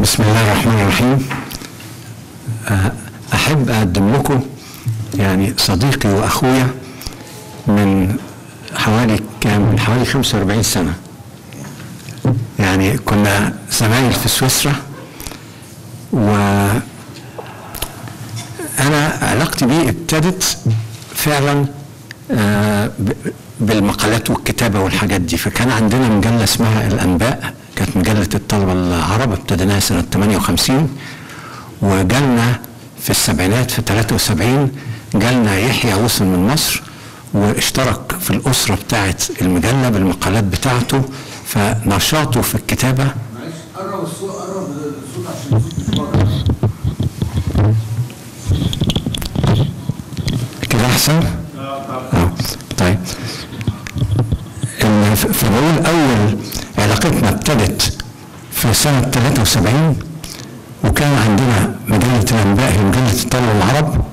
بسم الله الرحمن الرحيم أه، أحب أقدم لكم يعني صديقي وأخويا من حوالي كام من حوالي 45 سنة يعني كنا زمايل في سويسرا و أنا علاقتي بيه ابتدت فعلا آه، ب- بالمقالات والكتابة والحاجات دي فكان عندنا مجلة اسمها الأنباء كانت مجلة الطلبة العرب ابتديناها سنة 58 وجالنا في السبعينات في 73 جالنا يحيى وصل من مصر واشترك في الأسرة بتاعة المجلة بالمقالات بتاعته فنشاطه في الكتابة معلش قرب الصوت قرب الصوت عشان الصوت يتبرع كده أحسن؟ آه. طيب ال- ف- فبقول أول علاقتنا ابتدت في سنة 73 وكان عندنا مجلة الأنباء هي مجلة الطلبة العرب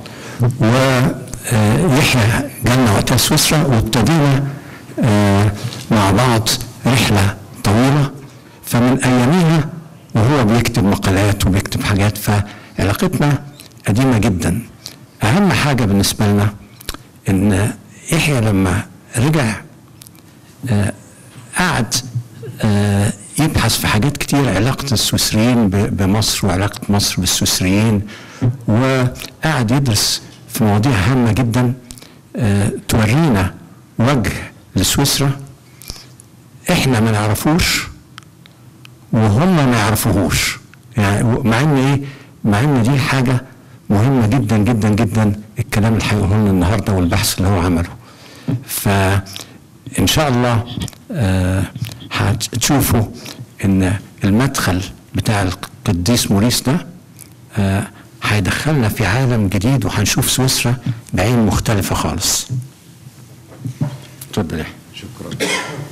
ويحيى جالنا وقتها سويسرا وابتدينا آه، مع بعض رحلة طويلة فمن أياميها وهو بيكتب مقالات وبيكتب حاجات فعلاقتنا قديمة جدا أهم حاجة بالنسبة لنا إن يحيى لما رجع آه، قعد آه، يبحث في حاجات كتير علاقة السويسريين ب- بمصر وعلاقة مصر بالسويسريين وقعد يدرس في مواضيع هامة جدا آه، تورينا وجه لسويسرا احنا ما نعرفوش وهم ما يعرفوهوش يعني مع ان ايه مع ان دي حاجه مهمه جدا جدا جدا الكلام اللي هيقوله لنا النهارده والبحث اللي هو عمله فان شاء الله آه، هتشوفوا ان المدخل بتاع القديس موريس ده آه، هيدخلنا في عالم جديد وهنشوف سويسرا بعين مختلفه خالص اتفضل يا يحيى. شكرا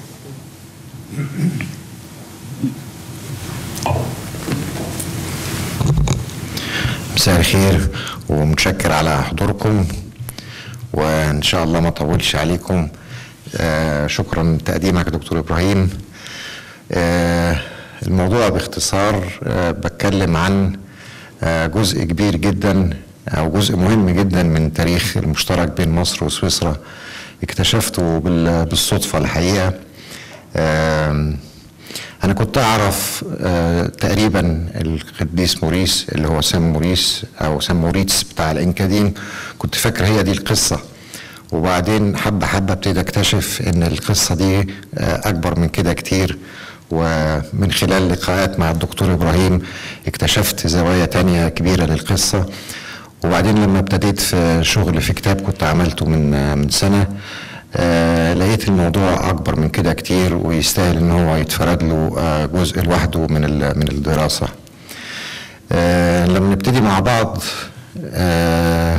مساء الخير ومتشكر على حضوركم وان شاء الله ما اطولش عليكم آه شكرا تقديمك يا دكتور ابراهيم آه الموضوع باختصار آه بتكلم عن آه جزء كبير جدا او جزء مهم جدا من تاريخ المشترك بين مصر وسويسرا اكتشفته بال- بالصدفه الحقيقه آه انا كنت اعرف آه تقريبا القديس موريس اللي هو سام موريس او سام موريتس بتاع الانكادين كنت فاكر هي دي القصه وبعدين حبه حبه ابتدي اكتشف ان القصه دي آه اكبر من كده كتير ومن خلال لقاءات مع الدكتور ابراهيم اكتشفت زوايا تانية كبيره للقصه وبعدين لما ابتديت في شغل في كتاب كنت عملته من آه من سنه آه لقيت الموضوع اكبر من كده كتير ويستاهل ان هو يتفرد له آه جزء لوحده من ال- من الدراسه آه لما نبتدي مع بعض آه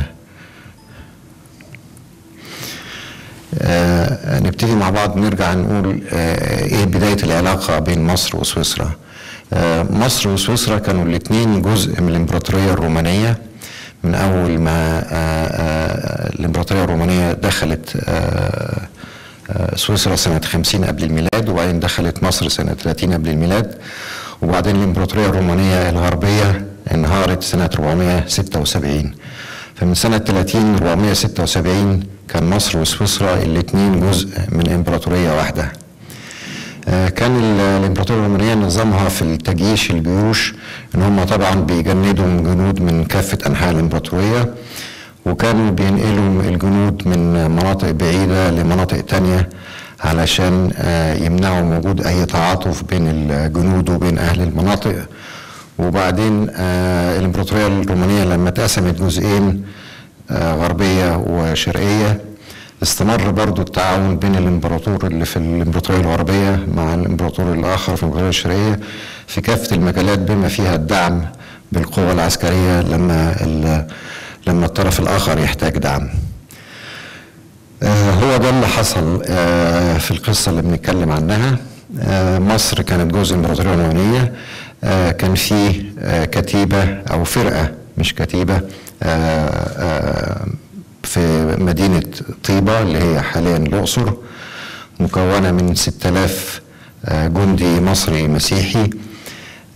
آه نبتدي مع بعض نرجع نقول آه ايه بدايه العلاقه بين مصر وسويسرا آه مصر وسويسرا كانوا الاثنين جزء من الامبراطوريه الرومانيه من اول ما آه آه الامبراطوريه الرومانيه دخلت آه آه سويسرا سنه 50 قبل الميلاد وبعدين دخلت مصر سنه 30 قبل الميلاد وبعدين الامبراطوريه الرومانيه الغربيه انهارت سنه 476 فمن سنة 30 476 كان مصر وسويسرا الاثنين جزء من امبراطورية واحدة. آه، كان ال- الامبراطورية الرومانية نظامها في التجيش الجيوش ان هم طبعا بيجندوا جنود من كافة انحاء الامبراطورية وكانوا بينقلوا الجنود من مناطق بعيدة لمناطق تانية علشان آه، يمنعوا وجود اي تعاطف بين الجنود وبين اهل المناطق وبعدين آه الامبراطوريه الرومانيه لما اتقسمت جزئين آه غربيه وشرقيه استمر برضو التعاون بين الامبراطور اللي في الامبراطوريه الغربيه مع الامبراطور الاخر في الامبراطوريه الشرقيه في كافه المجالات بما فيها الدعم بالقوه العسكريه لما ال- لما الطرف الاخر يحتاج دعم. آه، هو ده اللي حصل آه، في القصة اللي بنتكلم عنها آه، مصر كانت جزء من الإمبراطورية الرومانية آه، كان في آه، كتيبة أو فرقة مش كتيبة آه، آه، في مدينة طيبة اللي هي حاليا الأقصر مكونة من 6000 آه، جندي مصري مسيحي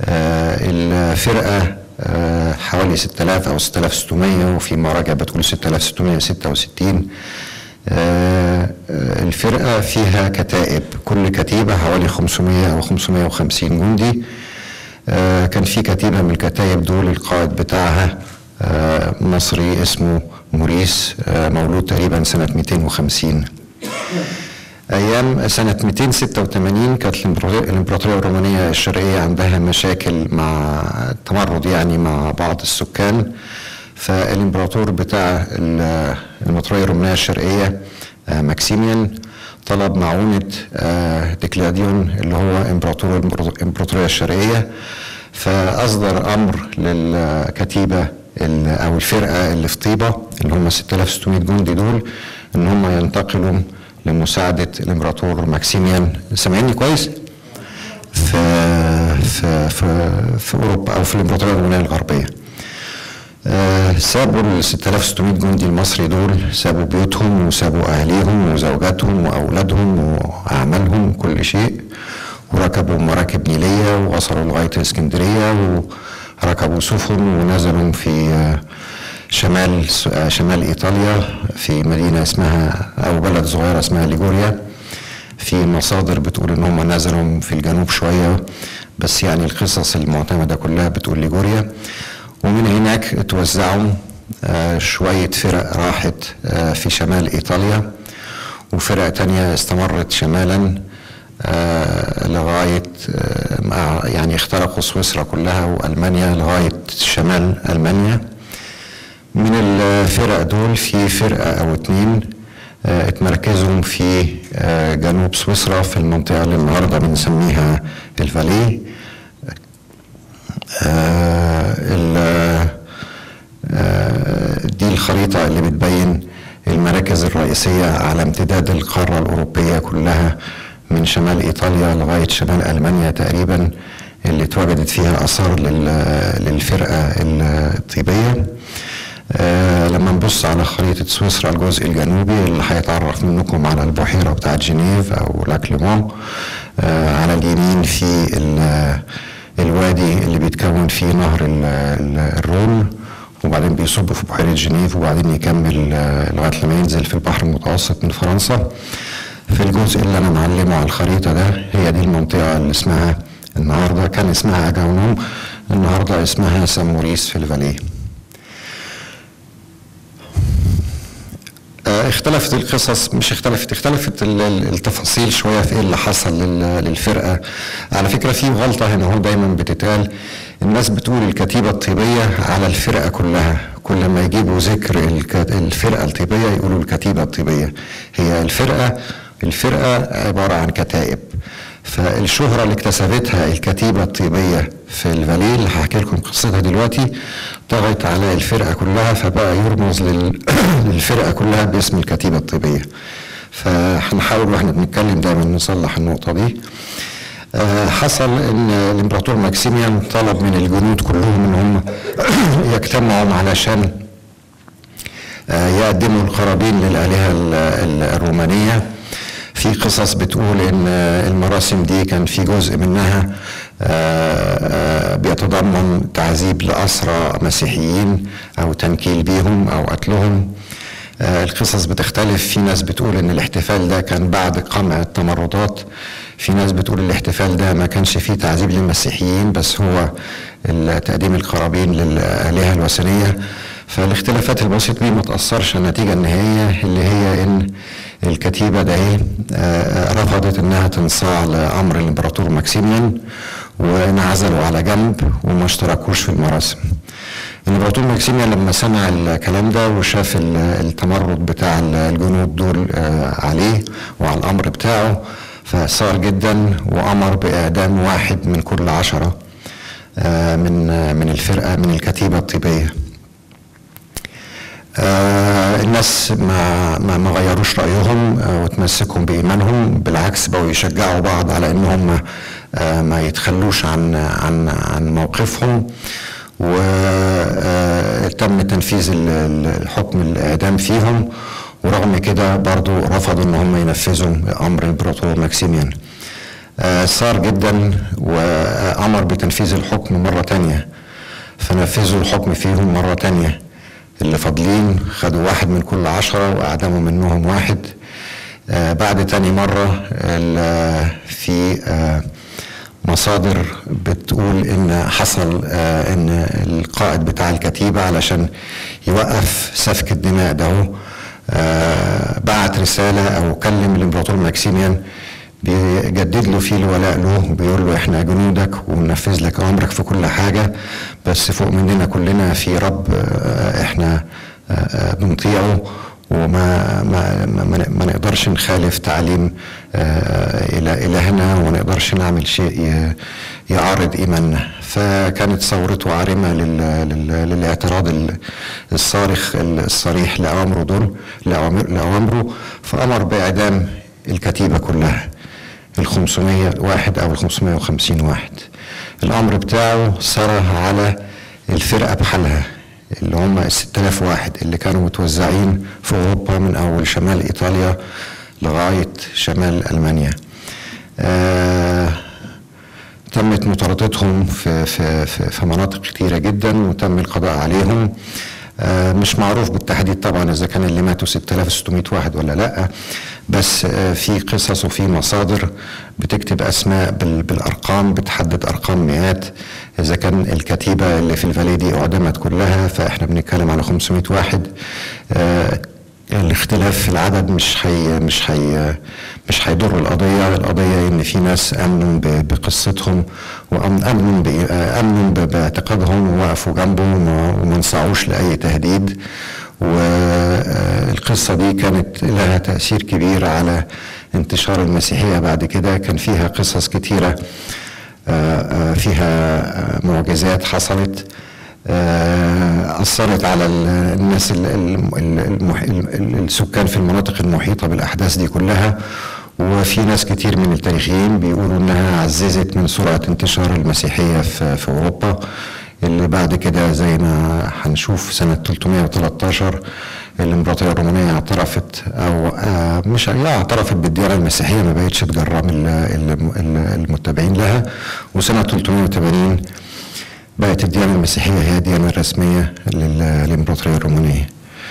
آه، الفرقة آه، حوالي 6000 أو 6600 وفي مراجع بتقول 6666 آه، آه، الفرقة فيها كتائب كل كتيبة حوالي 500 أو 550 جندي آه، كان في كتيبة من الكتائب دول القائد بتاعها آه، مصري اسمه موريس آه، مولود تقريبا سنة 250 ايام سنه 286 كانت الإمبراطورية- الامبراطوريه الرومانيه الشرقيه عندها مشاكل مع تمرد يعني مع بعض السكان فالامبراطور بتاع ال- الامبراطوريه الرومانيه الشرقيه آه، ماكسيميان طلب معونه آه، ديكلاديون اللي هو امبراطور الامبراطوريه الشرقيه فاصدر امر للكتيبه ال- او الفرقه اللي في طيبه اللي هم 6600 جندي دول ان هم ينتقلوا لمساعده الامبراطور ماكسيميان سامعني كويس؟ في في في, في اوروبا او في الامبراطوريه الرومانيه الغربيه. آه، سابوا ال 6600 جندي المصري دول سابوا بيوتهم وسابوا اهليهم وزوجاتهم واولادهم واعمالهم كل شيء وركبوا مراكب نيليه ووصلوا لغايه اسكندريه وركبوا سفن ونزلوا في آه، شمال آه، شمال ايطاليا في مدينه اسمها او بلد صغيره اسمها ليجوريا في مصادر بتقول ان هم نزلوا في الجنوب شويه بس يعني القصص المعتمده كلها بتقول ليجوريا ومن هناك اتوزعوا آه، شويه فرق راحت آه، في شمال ايطاليا وفرق تانية استمرت شمالا آه، لغايه آه، مع- يعني اخترقوا سويسرا كلها والمانيا لغايه شمال المانيا من الفرق دول في فرقة أو اتنين آه، اتمركزوا في آه، جنوب سويسرا في المنطقة اللي النهاردة بنسميها الفاليه آه، ال- آه، دي الخريطة اللي بتبين المراكز الرئيسية على امتداد القارة الأوروبية كلها من شمال إيطاليا لغاية شمال ألمانيا تقريبا اللي اتوجدت فيها آثار لل- للفرقة الطيبية آه، لما نبص على خريطة سويسرا الجزء الجنوبي اللي هيتعرف منكم على البحيرة بتاعت جنيف أو لاك ليمون آه، على اليمين في ال- الوادي اللي بيتكون فيه نهر ال- ال- الرون وبعدين بيصب في بحيرة جنيف وبعدين يكمل آه، لغاية لما ينزل في البحر المتوسط من فرنسا في الجزء اللي أنا معلمه على الخريطة ده هي دي المنطقة اللي اسمها النهاردة كان اسمها أجاونوم النهاردة اسمها ساموريس في الفاليه آه، اختلفت القصص مش اختلفت اختلفت ال- ال- التفاصيل شويه في ايه اللي حصل لل- للفرقه على فكره في غلطه هنا هو دايما بتتقال الناس بتقول الكتيبه الطيبيه على الفرقه كلها كل ما يجيبوا ذكر الك- الفرقه الطيبيه يقولوا الكتيبه الطيبيه هي الفرقه الفرقه عباره عن كتائب فالشهرة اللي اكتسبتها الكتيبة الطيبية في الفاليه اللي هحكي لكم قصتها دلوقتي طغت على الفرقة كلها فبقى يرمز لل... للفرقة كلها باسم الكتيبة الطيبية فهنحاول واحنا بنتكلم دايما نصلح النقطة دي آه، حصل ان الامبراطور ماكسيميان طلب من الجنود كلهم ان هم يجتمعوا علشان آه، يقدموا القرابين للآلهة ال- ال- الرومانية في قصص بتقول ان آه، المراسم دي كان في جزء منها آه، آه، بيتضمن تعذيب لأسرى مسيحيين أو تنكيل بيهم أو قتلهم آه، القصص بتختلف في ناس بتقول ان الاحتفال ده كان بعد قمع التمردات في ناس بتقول الاحتفال ده ما كانش فيه تعذيب للمسيحيين بس هو ال- تقديم القرابين للآلهة الوثنية فالاختلافات البسيطة دي ما تأثرش على النتيجة النهائية اللي هي ان الكتيبة ده ايه آه، رفضت انها تنصاع لأمر الامبراطور ماكسيميان وانعزلوا على جنب وما اشتركوش في المراسم الامبراطور ماكسيميان لما سمع الكلام ده وشاف ال- التمرد بتاع ال- الجنود دول آه، عليه وعلى الامر بتاعه فصار جدا وامر باعدام واحد من كل عشره آه، من آه، من الفرقه من الكتيبه الطيبيه آه الناس ما ما, ما غيروش رايهم آه وتمسكوا بايمانهم بالعكس بقوا يشجعوا بعض على ان هم آه ما يتخلوش عن عن عن موقفهم وتم تنفيذ ال- ال- الحكم الاعدام فيهم ورغم كده برضو رفضوا ان هم ينفذوا امر الامبراطور ماكسيميان آه، صار جدا وأمر بتنفيذ الحكم مرة تانية فنفذوا الحكم فيهم مرة تانية اللي فاضلين خدوا واحد من كل عشرة وأعدموا منهم واحد آه، بعد تاني مرة ال- في آه، مصادر بتقول ان حصل آه، ان القائد بتاع الكتيبة علشان يوقف سفك الدماء ده آه، بعت رسالة او كلم الامبراطور ماكسيميان بيجدد له فيه الولاء له بيقول له احنا جنودك وبننفذ لك امرك في كل حاجة بس فوق مننا كلنا في رب آه، احنا آه، آه، بنطيعه وما ما ما, ما- ما نقدرش نخالف تعليم آه، إلى إلهنا وما نقدرش نعمل شيء ي- يعارض إيماننا فكانت ثورته عارمة لل لل للاعتراض ال- الصارخ الصريح لأوامره دول لأوامر- لأوامره فأمر بإعدام الكتيبة كلها ال 500 واحد أو ال 550 واحد الأمر بتاعه سرى على الفرقة بحالها اللي هم ال 6000 واحد اللي كانوا متوزعين في اوروبا من اول شمال ايطاليا لغايه شمال المانيا. آه تمت مطاردتهم في في في, في مناطق كتيره جدا وتم القضاء عليهم. آه مش معروف بالتحديد طبعا اذا كان اللي ماتوا 6600 واحد ولا لا بس آه في قصص وفي مصادر بتكتب اسماء بال- بالارقام بتحدد ارقام مئات اذا كان الكتيبه اللي في الفالي دي اعدمت كلها فاحنا بنتكلم على 500 واحد آه الاختلاف في العدد مش حي مش حي مش هيضر القضيه، القضيه ان في ناس امنوا ب- بقصتهم وامنوا ب- امنوا ب- باعتقادهم ووقفوا جنبهم وما وما انصاعوش لاي تهديد والقصه دي كانت لها تاثير كبير على انتشار المسيحيه بعد كده كان فيها قصص كتيره آه، آه، فيها آه، معجزات حصلت آه، أثرت على ال- الناس ال- ال- ال- المح- ال- السكان في المناطق المحيطة بالأحداث دي كلها وفي ناس كتير من التاريخيين بيقولوا إنها عززت من سرعة انتشار المسيحية في, في أوروبا اللي بعد كده زي ما هنشوف سنة 313 الإمبراطورية الرومانية اعترفت أو آه، مش لا اعترفت بالديانة المسيحية ما بقتش تجرم ال- ال- ال- المتبعين لها وسنة 380 بقت الديانة المسيحية هي الديانة الرسمية لل- للإمبراطورية الرومانية.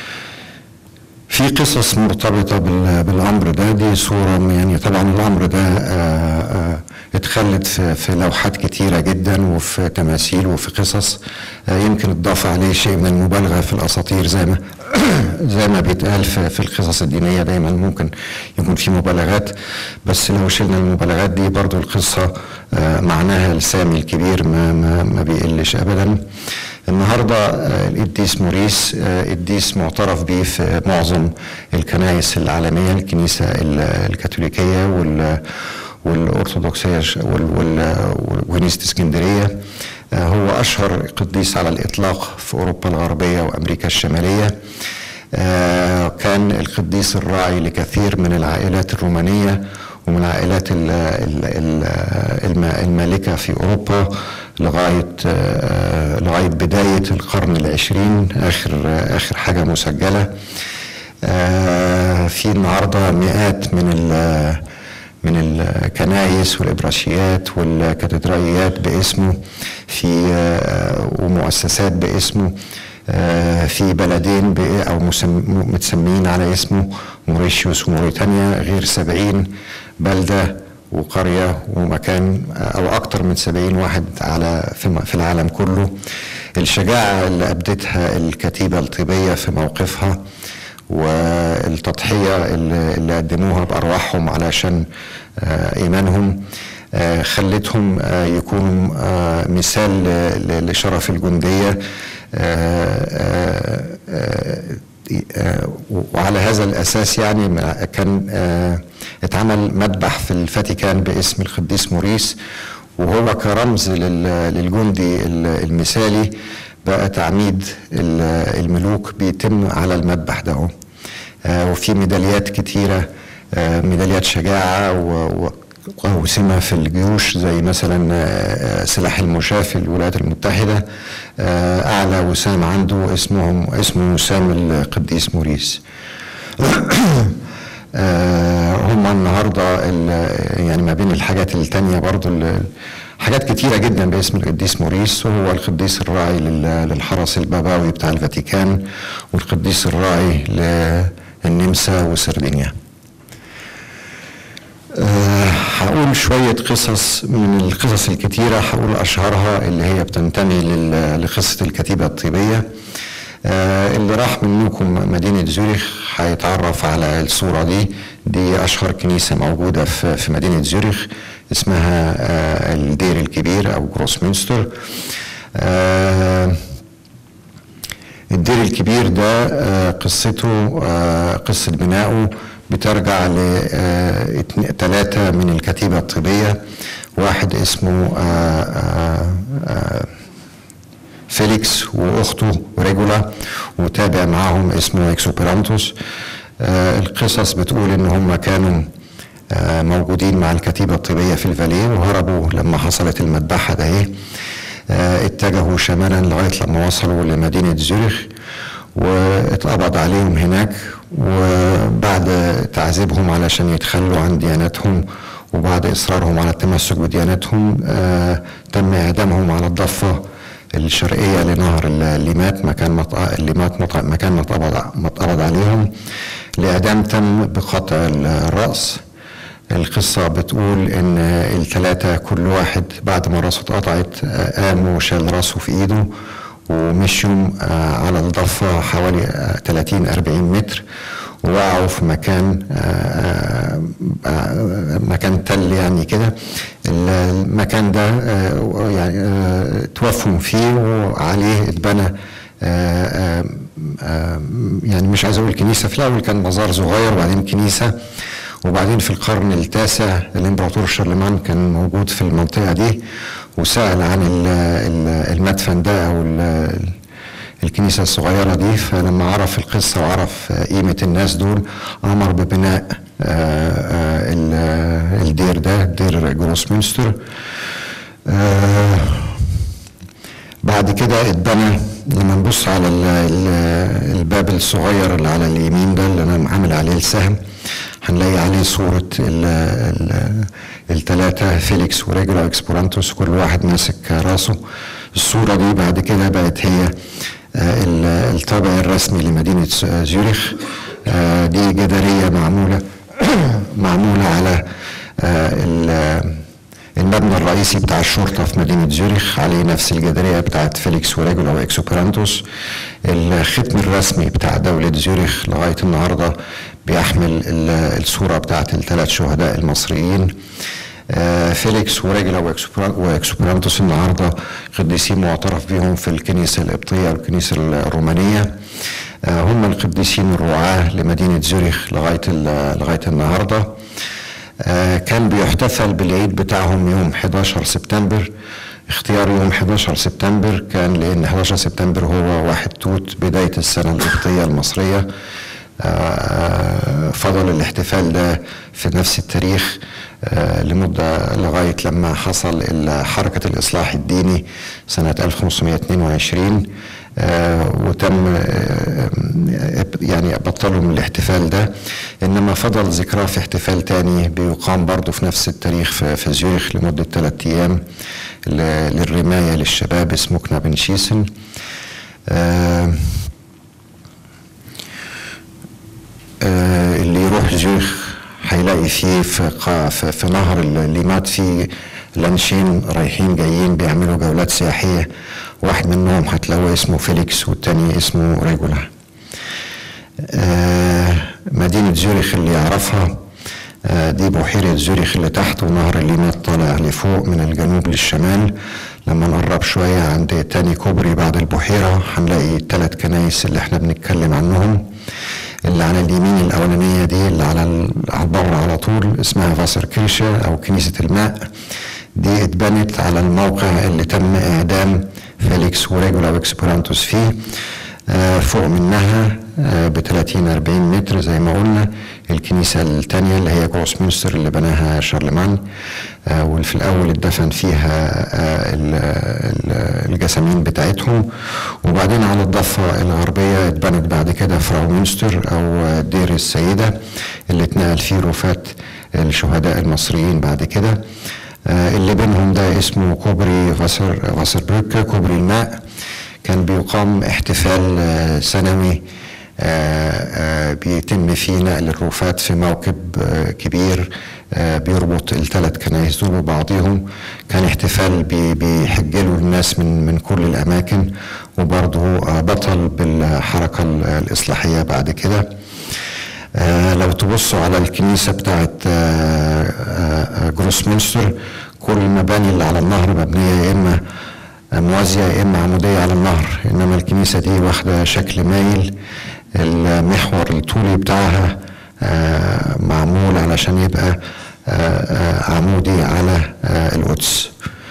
في قصص مرتبطة بال- بالأمر ده دي صورة من- يعني طبعا الأمر ده آه، آه، اتخلد في, في لوحات كتيرة جدا وفي تماثيل وفي قصص آه، يمكن اتضاف عليه شيء من المبالغة في الأساطير زي ما زي ما بيتقال في, في القصص الدينية دايما ممكن يكون في مبالغات بس لو شلنا المبالغات دي برضو القصة آه، معناها السامي الكبير ما, ما, ما بيقلش أبدا النهارده آه، القديس موريس آه، قديس معترف به في معظم الكنائس العالميه الكنيسه ال- الكاثوليكيه وال والارثوذكسيه ش- وال- وال- وكنيسه اسكندريه آه، هو اشهر قديس على الاطلاق في اوروبا الغربيه وامريكا الشماليه آه، كان القديس الراعي لكثير من العائلات الرومانيه ومن العائلات ال- ال- ال- الم- المالكة في أوروبا لغاية آه، لغاية بداية القرن العشرين آخر آخر حاجة مسجلة آه، في النهاردة مئات من ال من الكنايس والإبراشيات والكاتدرائيات باسمه في آه، ومؤسسات باسمه آه، في بلدين بإيه أو مسم- متسمين على اسمه موريشيوس وموريتانيا غير سبعين بلدة وقرية ومكان أو أكتر من سبعين واحد على في م- في العالم كله الشجاعة اللي أبدتها الكتيبة الطيبية في موقفها والتضحية اللي اللي قدموها بأرواحهم علشان آه، إيمانهم آه، خلتهم آه، يكونوا آه، مثال ل- ل- لشرف الجندية آه، آه، آه، آه، وعلى هذا الأساس يعني ما- كان آه، اتعمل مذبح في الفاتيكان باسم القديس موريس وهو كرمز لل- للجندي ال- المثالي بقى تعميد ال- الملوك بيتم على المذبح ده آه، وفي ميداليات كتيرة آه، ميداليات شجاعة و- و- وسمة في الجيوش زي مثلا آه، سلاح المشاة في الولايات المتحدة آه، أعلى وسام عنده اسمهم اسمه وسام القديس موريس آه، هم طبعا النهارده ال- يعني ما بين الحاجات التانية برضو ال- حاجات كتيرة جدا باسم القديس موريس وهو القديس الراعي لل- للحرس البابوي بتاع الفاتيكان والقديس الراعي للنمسا وسردينيا آه، هقول شوية قصص من القصص الكتيرة هقول أشهرها اللي هي بتنتمي لل- لقصة الكتيبة الطيبية آه، اللي راح منكم مدينة زوريخ هيتعرف على الصورة دي دي أشهر كنيسة موجودة في في مدينة زوريخ اسمها آه، الدير الكبير أو جروس مينستر آه، الدير الكبير ده آه، قصته آه، قصة بنائه بترجع لثلاثة من الكتيبة الطبية واحد اسمه آه، آه، آه، فيليكس واخته ريجولا وتابع معاهم اسمه اكسوبيرانتوس آه، القصص بتقول ان هم كانوا آه، موجودين مع الكتيبة الطبية في الفاليه وهربوا لما حصلت المذبحة ده ايه آه، اتجهوا شمالا لغاية لما وصلوا لمدينة زوريخ واتقبض عليهم هناك وبعد تعذيبهم علشان يتخلوا عن ديانتهم وبعد إصرارهم على التمسك بديانتهم آه، تم إعدامهم على الضفة الشرقية لنهر الليمات مكان مط... الليمات مط... مكان ما اتقبض ما اتقبض عليهم الإعدام تم بقطع الرأس القصة بتقول إن الثلاثة كل واحد بعد ما راسه اتقطعت آه، قام وشال راسه في إيده ومشوا آه، على الضفة حوالي آه، 30 40 متر ووقعوا في مكان آه، آه، مكان تل يعني كده المكان ده آه، يعني آه، توفوا فيه وعليه اتبنى آه، آه، آه، يعني مش عايز اقول كنيسه في الاول كان مزار صغير وبعدين كنيسه وبعدين في القرن التاسع الامبراطور شارلمان كان موجود في المنطقه دي وسال عن ال- ال- المدفن ده او ال- الكنيسه الصغيره دي فلما عرف القصه وعرف قيمه الناس دول امر ببناء آه، آه، ال- الدير ده دير جروس مينستر آه، بعد كده اتبنى لما نبص على ال- ال- الباب الصغير اللي على اليمين ده اللي انا عامل عليه السهم هنلاقي عليه صورة الثلاثة فيليكس وريجولا واكسبورانتوس كل واحد ماسك راسه الصورة دي بعد كده بقت هي آه، ال- الطابع الرسمي لمدينة زيوريخ آه، دي جدارية معمولة معمولة على آه، ال- المبنى الرئيسي بتاع الشرطة في مدينة زيوريخ عليه نفس الجدارية بتاعت فيليكس وريجولا واكسوبيرانتوس الختم الرسمي بتاع دولة زيوريخ لغاية النهاردة بيحمل ال- الصورة بتاعت الثلاث شهداء المصريين آه، فيليكس وريجولا وإكسوبرا- واكسوبيرانتوس النهارده قديسين معترف بهم في الكنيسة القبطية والكنيسة الرومانية آه، هم القديسين الرعاة لمدينة زيوريخ لغاية ال- لغاية النهارده آه، كان بيحتفل بالعيد بتاعهم يوم 11 سبتمبر اختيار يوم 11 سبتمبر كان لأن 11 سبتمبر هو واحد توت بداية السنة القبطية المصرية آه، فضل الاحتفال ده في نفس التاريخ آه، لمدة لغاية لما حصل ال- حركة الإصلاح الديني سنة 1522 آه، وتم آه، يعني بطلوا من الاحتفال ده انما فضل ذكراه في احتفال تاني بيقام برضه في نفس التاريخ في, في زيوريخ لمده ثلاث ايام ل- للرمايه للشباب اسمه كنابنشيسن آه آه اللي يروح زيوريخ هيلاقي فيه في, قا- في, في نهر الليمات فيه لانشين رايحين جايين بيعملوا جولات سياحيه واحد منهم هتلاقوه اسمه فيليكس والتاني اسمه ريجولا آه، مدينة زيوريخ اللي يعرفها آه، دي بحيرة زيوريخ اللي تحت ونهر الليمات طالع لفوق من الجنوب للشمال لما نقرب شوية عند تاني كوبري بعد البحيرة هنلاقي الثلاث كنايس اللي احنا بنتكلم عنهم اللي على اليمين الأولانية دي اللي على ال- على البر على طول اسمها فاسر كيرشة أو كنيسة الماء دي اتبنت على الموقع اللي تم إعدام فيليكس وريجولا واكسبرانتوس فيه آه، فوق منها ب 30 40 متر زي ما قلنا الكنيسه الثانيه اللي هي كروس مينستر اللي بناها شارلمان آه، واللي في الاول اتدفن فيها آه، ال- ال- الجسامين بتاعتهم وبعدين على الضفه الغربيه اتبنت بعد كده فراو مينستر او دير السيده اللي اتنقل فيه رفات الشهداء المصريين بعد كده آه، اللي بينهم ده اسمه كوبري فاسر فاسربروك كوبري الماء كان بيقام احتفال آه، سنوي آه، آه، بيتم فيه نقل الرفات في موكب آه، كبير آه، بيربط الثلاث كنائس دول ببعضهم كان احتفال بي- بيحجلوا الناس من من كل الاماكن وبرضه آه، بطل بالحركه ال- الاصلاحيه بعد كده آه، لو تبصوا على الكنيسة بتاعت آه، آه، آه، جروس مينستر كل المباني اللي على النهر مبنية يا إما موازية يا إما عمودية على النهر إنما الكنيسة دي واخدة شكل مايل المحور الطولي بتاعها آه، معمول علشان يبقى آه، آه، عمودي على آه، القدس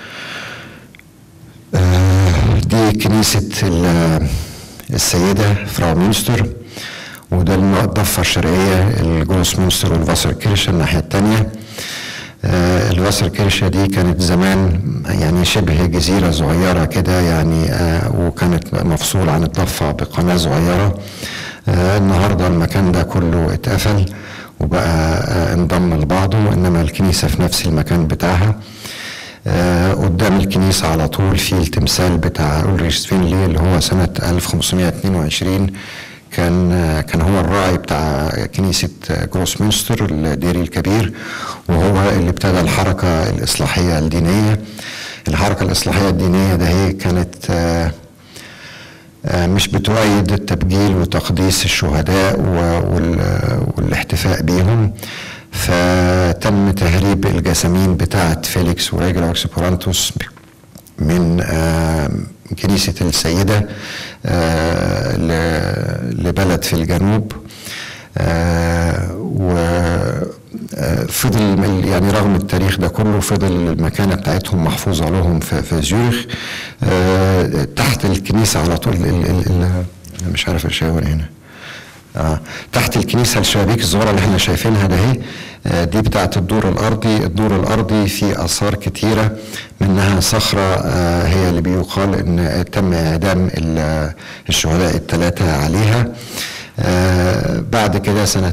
آه، دي كنيسة ال- السيدة فراو مينستر وده الضفة الشرقية الجروس مينستر والفاسر كيرشة الناحية التانية آه، الفاسر كيرشة دي كانت زمان يعني شبه جزيرة صغيرة كده يعني آه، وكانت مفصولة عن الضفة بقناة صغيرة آه، النهاردة المكان ده كله اتقفل وبقى آه، انضم لبعضه انما الكنيسة في نفس المكان بتاعها آه، قدام الكنيسة على طول في التمثال بتاع أولريش فينلي اللي هو سنة 1522 كان آه، كان هو الراعي بتاع كنيسة آه، جروس مينستر الديري الكبير وهو اللي ابتدى الحركة الإصلاحية الدينية الحركة الإصلاحية الدينية ده هي كانت آه، آه، مش بتؤيد التبجيل وتقديس الشهداء و- وال- والاحتفاء بيهم فتم تهريب الجسامين بتاعة فيليكس وريجل واكسبورانتوس من آه، كنيسة السيدة آه، ل- لبلد في الجنوب وفضل يعني رغم التاريخ ده كله فضل المكانة بتاعتهم محفوظة لهم في, في زيورخ آه، تحت الكنيسة على طول ال ال ال مش عارف اشاور هنا آه. تحت الكنيسة الشبابيك الصغيرة اللي احنا شايفينها ده اهي آه، دي بتاعت الدور الأرضي الدور الأرضي فيه آثار كتيرة منها صخرة آه، هي اللي بيقال إن تم إعدام ال- الشهداء الثلاثة عليها آه، بعد كده سنة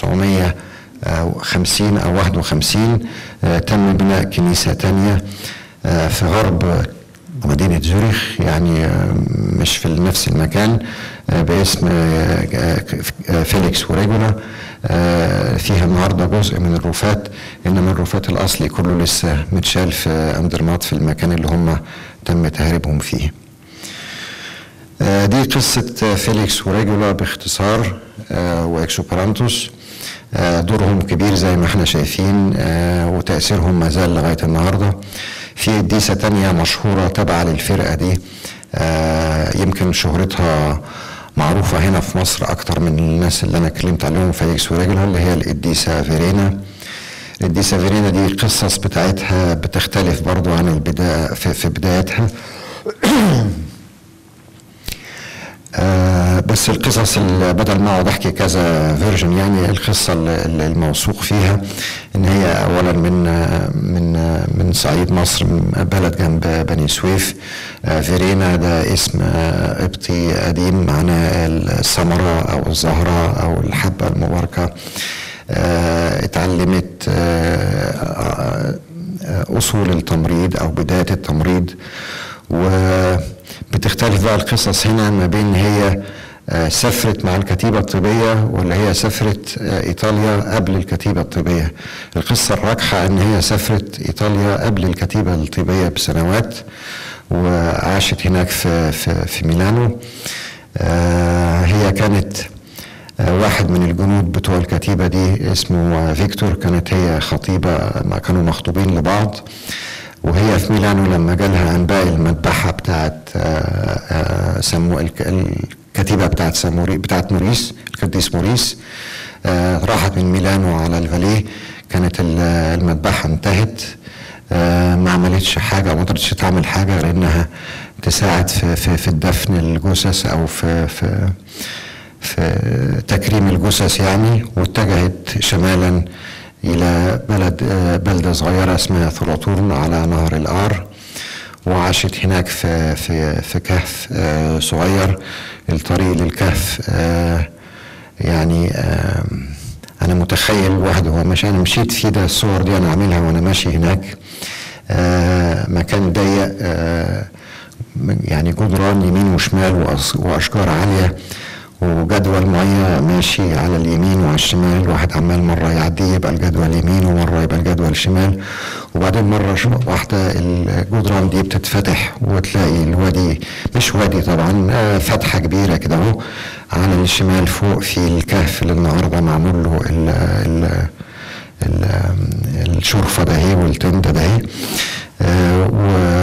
1950 أو 51 آه، تم بناء كنيسة تانية آه، في غرب مدينة زوريخ يعني آه، مش في نفس المكان آه، باسم آه، آه، فيليكس وريجولا آه، فيها النهارده جزء من الرفات انما الرفات الاصلي كله لسه متشال في اندرمات في المكان اللي هم تم تهريبهم فيه. آه، دي قصة آه، فيليكس وريجولا باختصار آه، واكسوبرانتوس آه، دورهم كبير زي ما احنا شايفين آه، وتأثيرهم ما زال لغاية النهاردة في قديسة تانية مشهورة تابعة للفرقة دي آه، يمكن شهرتها معروفة هنا في مصر أكتر من الناس اللي أنا اتكلمت عليهم فيليكس وريجولا اللي هي القديسة فيرينا القديسة فيرينا دي القصص بتاعتها بتختلف برضو عن البداية في, في بدايتها آه بس القصص اللي بدل ما اقعد احكي كذا فيرجن يعني القصه اللي الموثوق فيها ان هي اولا من آه، من آه، من صعيد مصر من بلد جنب بني سويف آه فيرينا ده اسم آه قبطي قديم معناه الثمره او الزهره او الحبه المباركه آه اتعلمت آه آه آه، اصول التمريض او بدايه التمريض وبتختلف بقى القصص هنا ما بين هي آه، سافرت مع الكتيبة الطبية ولا هي سافرت آه، إيطاليا قبل الكتيبة الطبية القصة الراجحة أن هي سافرت إيطاليا قبل الكتيبة الطبية بسنوات وعاشت هناك في, في, في ميلانو آه، هي كانت آه، واحد من الجنود بتوع الكتيبة دي اسمه آه، فيكتور كانت هي خطيبة ما كانوا مخطوبين لبعض وهي في ميلانو لما جالها انباء المذبحه بتاعت آه، آه، سمو الك- الكتيبه بتاعت ساموري بتاعت موريس القديس موريس آه، راحت من ميلانو على الفاليه كانت ال- المذبحه انتهت آه، ما عملتش حاجه وما قدرتش تعمل حاجه غير انها تساعد في في, في الدفن الجثث او في في في تكريم الجثث يعني واتجهت شمالا إلى بلد آه، بلدة صغيرة اسمها ثلاثورن على نهر الآر وعاشت هناك في في في كهف آه، صغير الطريق للكهف آه، يعني آه، انا متخيل واحد هو ماشي انا مشيت في ده الصور دي انا عاملها وانا ماشي هناك آه مكان ضيق آه يعني جدران يمين وشمال وأص- واشجار عاليه وجدول ميه ماشي على اليمين وعلى الشمال واحد عمال مره يعدي يبقى الجدول يمين ومره يبقى الجدول شمال وبعدين مره شو- واحده الجدران دي بتتفتح وتلاقي الوادي مش وادي طبعا آه، فتحه كبيره كده اهو على الشمال فوق في الكهف اللي النهارده معمول له ال ال ال- الشرفة ده هي والتندة ده هي آه،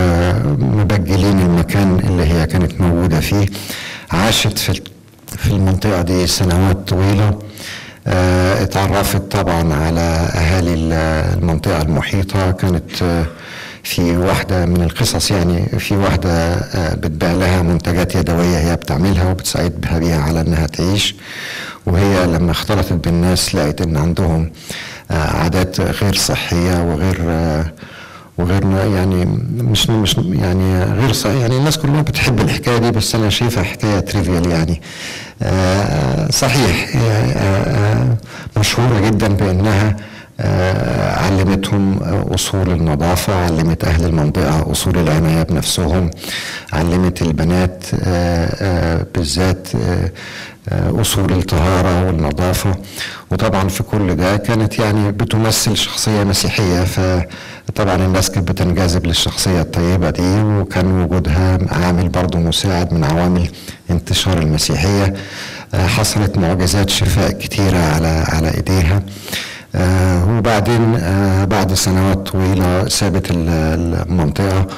ومبجلين المكان اللي هي كانت موجودة فيه عاشت في في المنطقة دي سنوات طويلة آه، اتعرفت طبعا على أهالي ال- المنطقة المحيطة كانت آه، في واحدة من القصص يعني في واحدة آه، بتبيع لها منتجات يدوية هي بتعملها وبتساعدها بيها على انها تعيش وهي لما اختلطت بالناس لقت ان عندهم آه، عادات غير صحية وغير آه، وغير يعني مش مش يعني غير صحيح يعني الناس كلها بتحب الحكايه دي بس انا شايفها حكايه تريفيال يعني آه، صحيح آه، آه، مشهوره جدا بانها آه، علمتهم اصول النظافه علمت اهل المنطقه اصول العنايه بنفسهم علمت البنات آه، آه، بالذات آه، آه، اصول الطهاره والنظافه وطبعا في كل ده كانت يعني بتمثل شخصيه مسيحيه فطبعا الناس كانت بتنجذب للشخصيه الطيبه دي وكان وجودها عامل برضه مساعد من عوامل انتشار المسيحيه آه، حصلت معجزات شفاء كتيره على على ايديها آه، وبعدين آه، بعد سنوات طويله سابت ال- المنطقه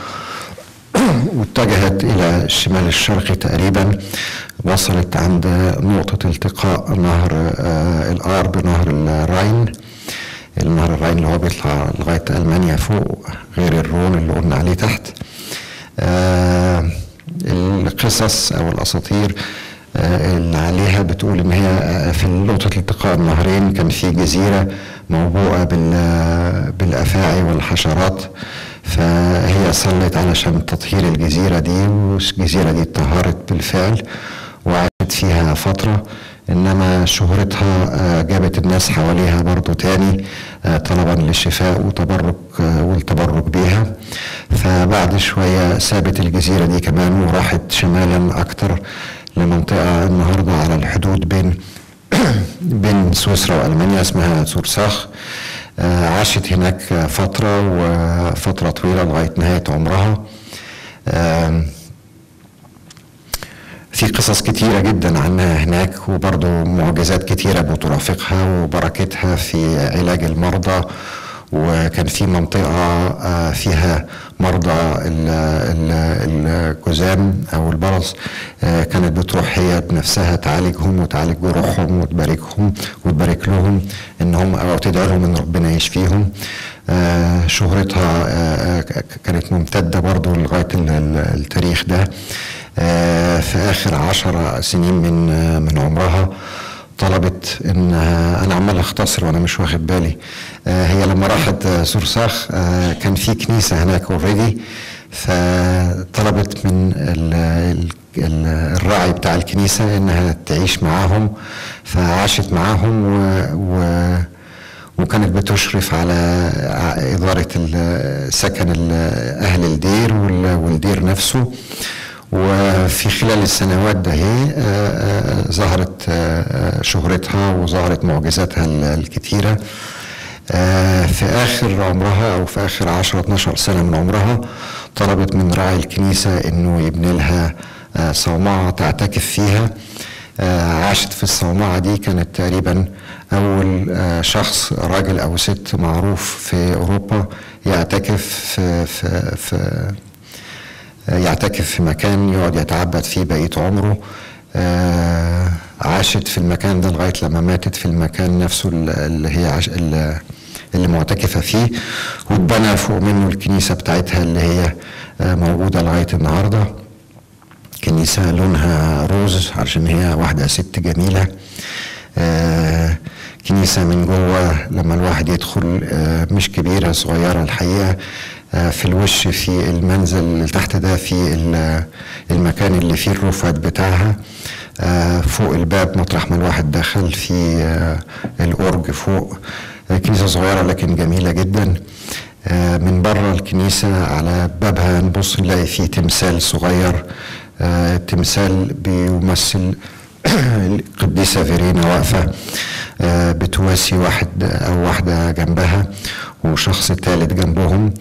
واتجهت الى الشمال الشرقي تقريبا وصلت عند نقطة التقاء نهر آه الآر بنهر الراين النهر الراين اللي هو بيطلع لغاية ألمانيا فوق غير الرون اللي قلنا عليه تحت آه القصص أو الأساطير آه اللي عليها بتقول إن هي آه، في نقطة التقاء النهرين كان في جزيرة موبوءة بال- بالأفاعي والحشرات فهي صلت علشان تطهير الجزيرة دي والجزيرة دي اتطهرت بالفعل وعاشت فيها فترة إنما شهرتها آه، جابت الناس حواليها برضو تاني آه، طلبا للشفاء وتبرك آه، والتبرك بيها فبعد شوية سابت الجزيرة دي كمان وراحت شمالا أكتر لمنطقة النهاردة على الحدود بين بين سويسرا وألمانيا اسمها سورساخ آه، عاشت هناك فترة وفترة طويلة لغاية نهاية عمرها آم، في قصص كتيرة جدا عنها هناك وبرضو معجزات كتيرة بترافقها وبركتها في علاج المرضى وكان في منطقة آه، فيها مرضى ال- ال- الجذام أو البرص آه، كانت بتروح هي بنفسها تعالجهم وتعالج جروحهم وتباركهم وتبارك لهم إنهم أو تدعي لهم إن ربنا يشفيهم آه، شهرتها آه، آه، كانت ممتدة برضو لغاية ال- ال- التاريخ ده آه، في آخر عشر سنين من آه، من عمرها طلبت ان انا عمال اختصر وانا مش واخد بالي آه، هي لما راحت آه، سورساخ آه، كان في كنيسه هناك اوريدي فطلبت من ال- ال- ال- الراعي بتاع الكنيسه انها تعيش معاهم فعاشت معاهم و, و وكانت بتشرف على ع- إدارة ال- سكن ال- أهل الدير وال- والدير نفسه وفي خلال السنوات ده هي آه، آه، ظهرت آه، آه، شهرتها وظهرت معجزاتها ال- الكتيرة آه، في آخر عمرها أو في آخر 10 12 سنة من عمرها طلبت من راعي الكنيسة إنه يبني لها آه، صومعة تعتكف فيها آه، عاشت في الصومعة دي كانت تقريبا أول آه، شخص راجل أو ست معروف في أوروبا يعتكف في, في, في يعتكف في مكان يقعد يتعبد فيه بقية عمره آه، عاشت في المكان ده لغاية لما ماتت في المكان نفسه اللي هي عش... اللي اللي معتكفة فيه واتبنى فوق منه الكنيسة بتاعتها اللي هي آه، موجودة لغاية النهارده كنيسة لونها روز عشان هي واحدة ست جميلة آه كنيسة من جوه لما الواحد يدخل آه مش كبيرة صغيرة الحقيقة آه في الوش في المنزل اللي تحت ده في ال- المكان اللي فيه الرفات بتاعها آه، فوق الباب مطرح ما الواحد دخل في آه، الأورج فوق آه، كنيسة صغيرة لكن جميلة جدا آه، من بره الكنيسة على بابها نبص نلاقي فيه تمثال صغير آه، تمثال بيمثل القديسة فيرينا واقفة آه، بتواسي واحد أو واحدة جنبها وشخص تالت جنبهم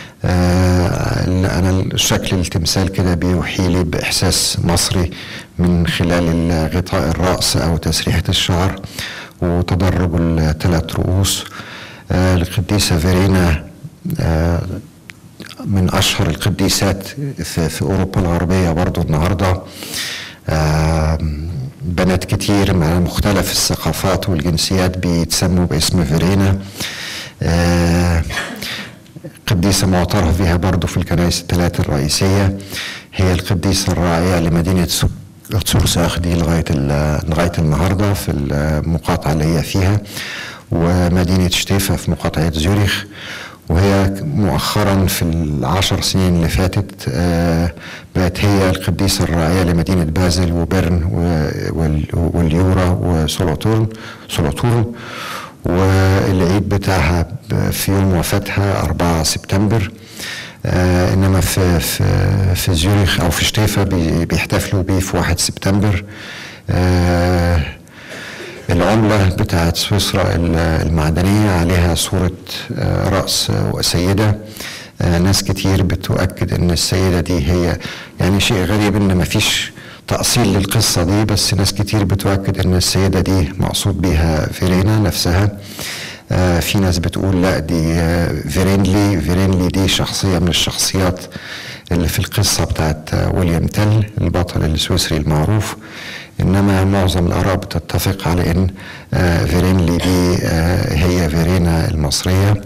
آه، أنا شكل التمثال كده بيوحي لي بإحساس مصري من خلال غطاء الرأس أو تسريحة الشعر وتدرج الثلاث رؤوس آه، القديسة فيرينا آه، من أشهر القديسات في, في أوروبا الغربية برضو النهاردة آه، بنات كتير مع مختلف الثقافات والجنسيات بيتسموا باسم فيرينا آه، قديسة معترف بها برضو في الكنائس الثلاث الرئيسية هي القديسة الراعية لمدينة سو- سورساخ دي لغاية ال- لغاية النهاردة في المقاطعة اللي هي فيها ومدينة شتيفا في مقاطعة زيوريخ وهي مؤخرا في العشر سنين اللي فاتت آه، بقت هي القديسة الراعية لمدينة بازل وبرن و- وال- واليورا وسولوتورن سولوتورن والعيد بتاعها ب- في يوم وفاتها 4 سبتمبر آه انما في في في زيوريخ او في شتيفا بي- بيحتفلوا بيه في 1 سبتمبر آه العملة بتاعت سويسرا ال- المعدنية عليها صورة آه، رأس آه، سيدة آه، ناس كتير بتؤكد ان السيدة دي هي يعني شيء غريب ان مفيش تأصيل للقصة دي بس ناس كتير بتؤكد ان السيدة دي مقصود بيها فيرينا نفسها آه، في ناس بتقول لا دي آه، فيرينلي فيرينلي دي شخصية من الشخصيات اللي في القصة بتاعت آه، ويليام تل البطل السويسري المعروف انما معظم الاراء بتتفق على ان آه، فيرينلي دي آه، هي فيرينا المصريه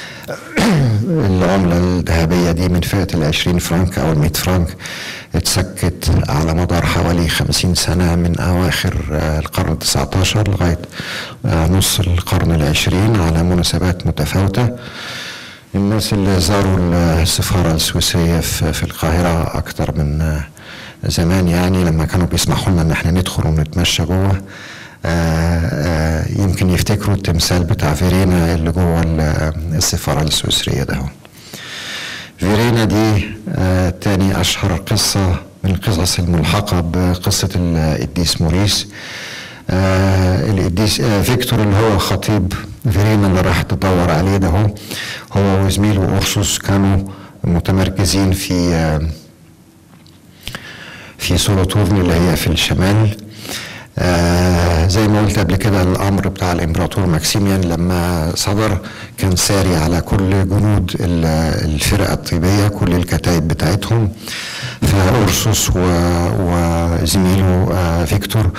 العملة الذهبية دي من فئة العشرين فرنك أو المئة فرنك اتسكت على مدار حوالي خمسين سنة من أواخر آه، القرن التسعة عشر لغاية آه، نص القرن العشرين على مناسبات متفاوتة الناس اللي زاروا السفارة السويسرية في في القاهرة أكتر من آه، زمان يعني لما كانوا بيسمحوا لنا إن احنا ندخل ونتمشى جوه آه، آه، يمكن يفتكروا التمثال بتاع فيرينا اللي جوه ال- السفارة السويسرية ده فيرينا دي آه، تاني أشهر قصة من القصص الملحقة بقصة القديس موريس آه، القديس آه، فيكتور اللي هو خطيب فيرينا اللي راح تدور عليه ده هو هو وزميله أورسوس كانوا متمركزين في آه، في سولوتورن اللي هي في الشمال آه زي ما قلت قبل كده الامر بتاع الامبراطور ماكسيميان لما صدر كان ساري على كل جنود ال- الفرقه الطيبيه كل الكتائب بتاعتهم فاورسوس و- وزميله آه فيكتور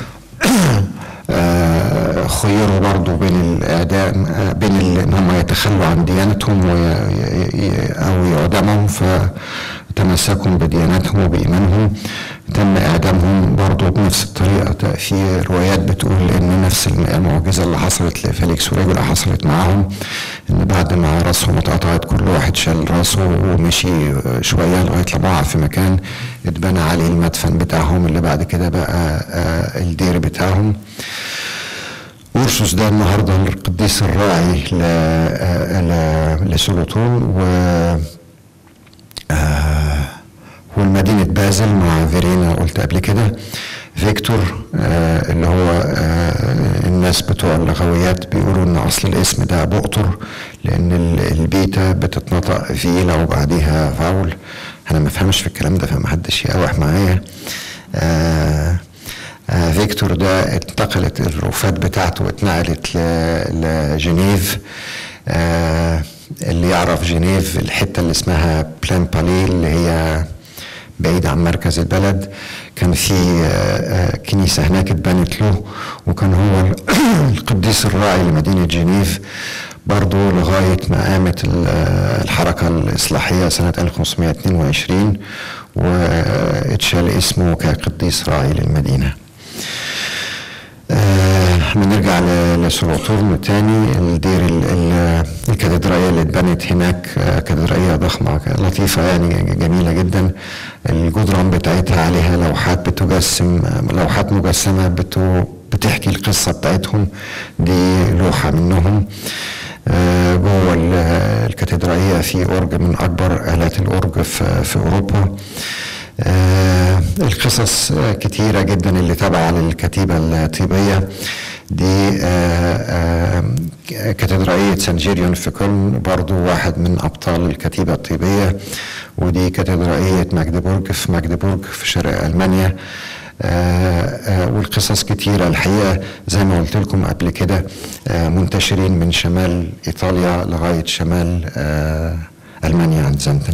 آه، خيروا برضو بين الاعدام آه، بين ال- ان هم يتخلوا عن ديانتهم وي- ي- ي- او يعدموا فتمسكوا بديانتهم وبايمانهم تم اعدامهم برضو بنفس الطريقه ت- في روايات بتقول ان نفس الم- المعجزه اللي حصلت لفيليكس وريجولا حصلت معاهم ان بعد ما راسهم اتقطعت كل واحد شال راسه ومشي آه، شويه لغايه لما وقع في مكان اتبنى عليه المدفن بتاعهم اللي بعد كده بقى آه، الدير بتاعهم أورسوس ده النهارده القديس الراعي ل- آه، ل- لسولوتون و آه، والمدينة بازل مع فيرينا قلت قبل كده فيكتور آه اللي هو آه الناس بتوع اللغويات بيقولوا ان اصل الاسم ده بؤطر لان ال- البيتا بتتنطق فيلا وبعديها فاول انا ما فهمش في الكلام ده فمحدش يقاوح معايا آه آه فيكتور ده انتقلت الوفاة بتاعته اتنقلت ل- لجنيف آه اللي يعرف جنيف الحتة اللي اسمها بلان بالي اللي هي بعيد عن مركز البلد كان في آه، آه، كنيسة هناك اتبنت له وكان هو القديس الراعي لمدينة جنيف برضه لغاية ما قامت ال- آه، الحركة الإصلاحية سنة 1522 واتشال اسمه كقديس راعي للمدينة آه احنا نرجع ل- لسولوتورن تاني الدير ال- ال- الكاتدرائية اللي اتبنت هناك آه، كاتدرائية ضخمة لطيفة يعني ج- جميلة جدا الجدران بتاعتها عليها لوحات بتجسم لوحات مجسمة بتو بتحكي القصة بتاعتهم دي لوحة منهم آه، جوه ال- الكاتدرائية في أورج من أكبر آلات الأورج في, في أوروبا آه، القصص آه، كتيرة جدا اللي تابعة للكتيبة الطيبية دي آه، آه، كاتدرائية سان جيريون في كولن برضو واحد من أبطال الكتيبة الطيبية ودي كاتدرائية ماجدبورج في ماجدبورج في شرق ألمانيا آه، آه، والقصص كتيرة الحقيقة زي ما قلت لكم قبل كده آه، منتشرين من شمال إيطاليا لغاية شمال آه، ألمانيا عند زنتن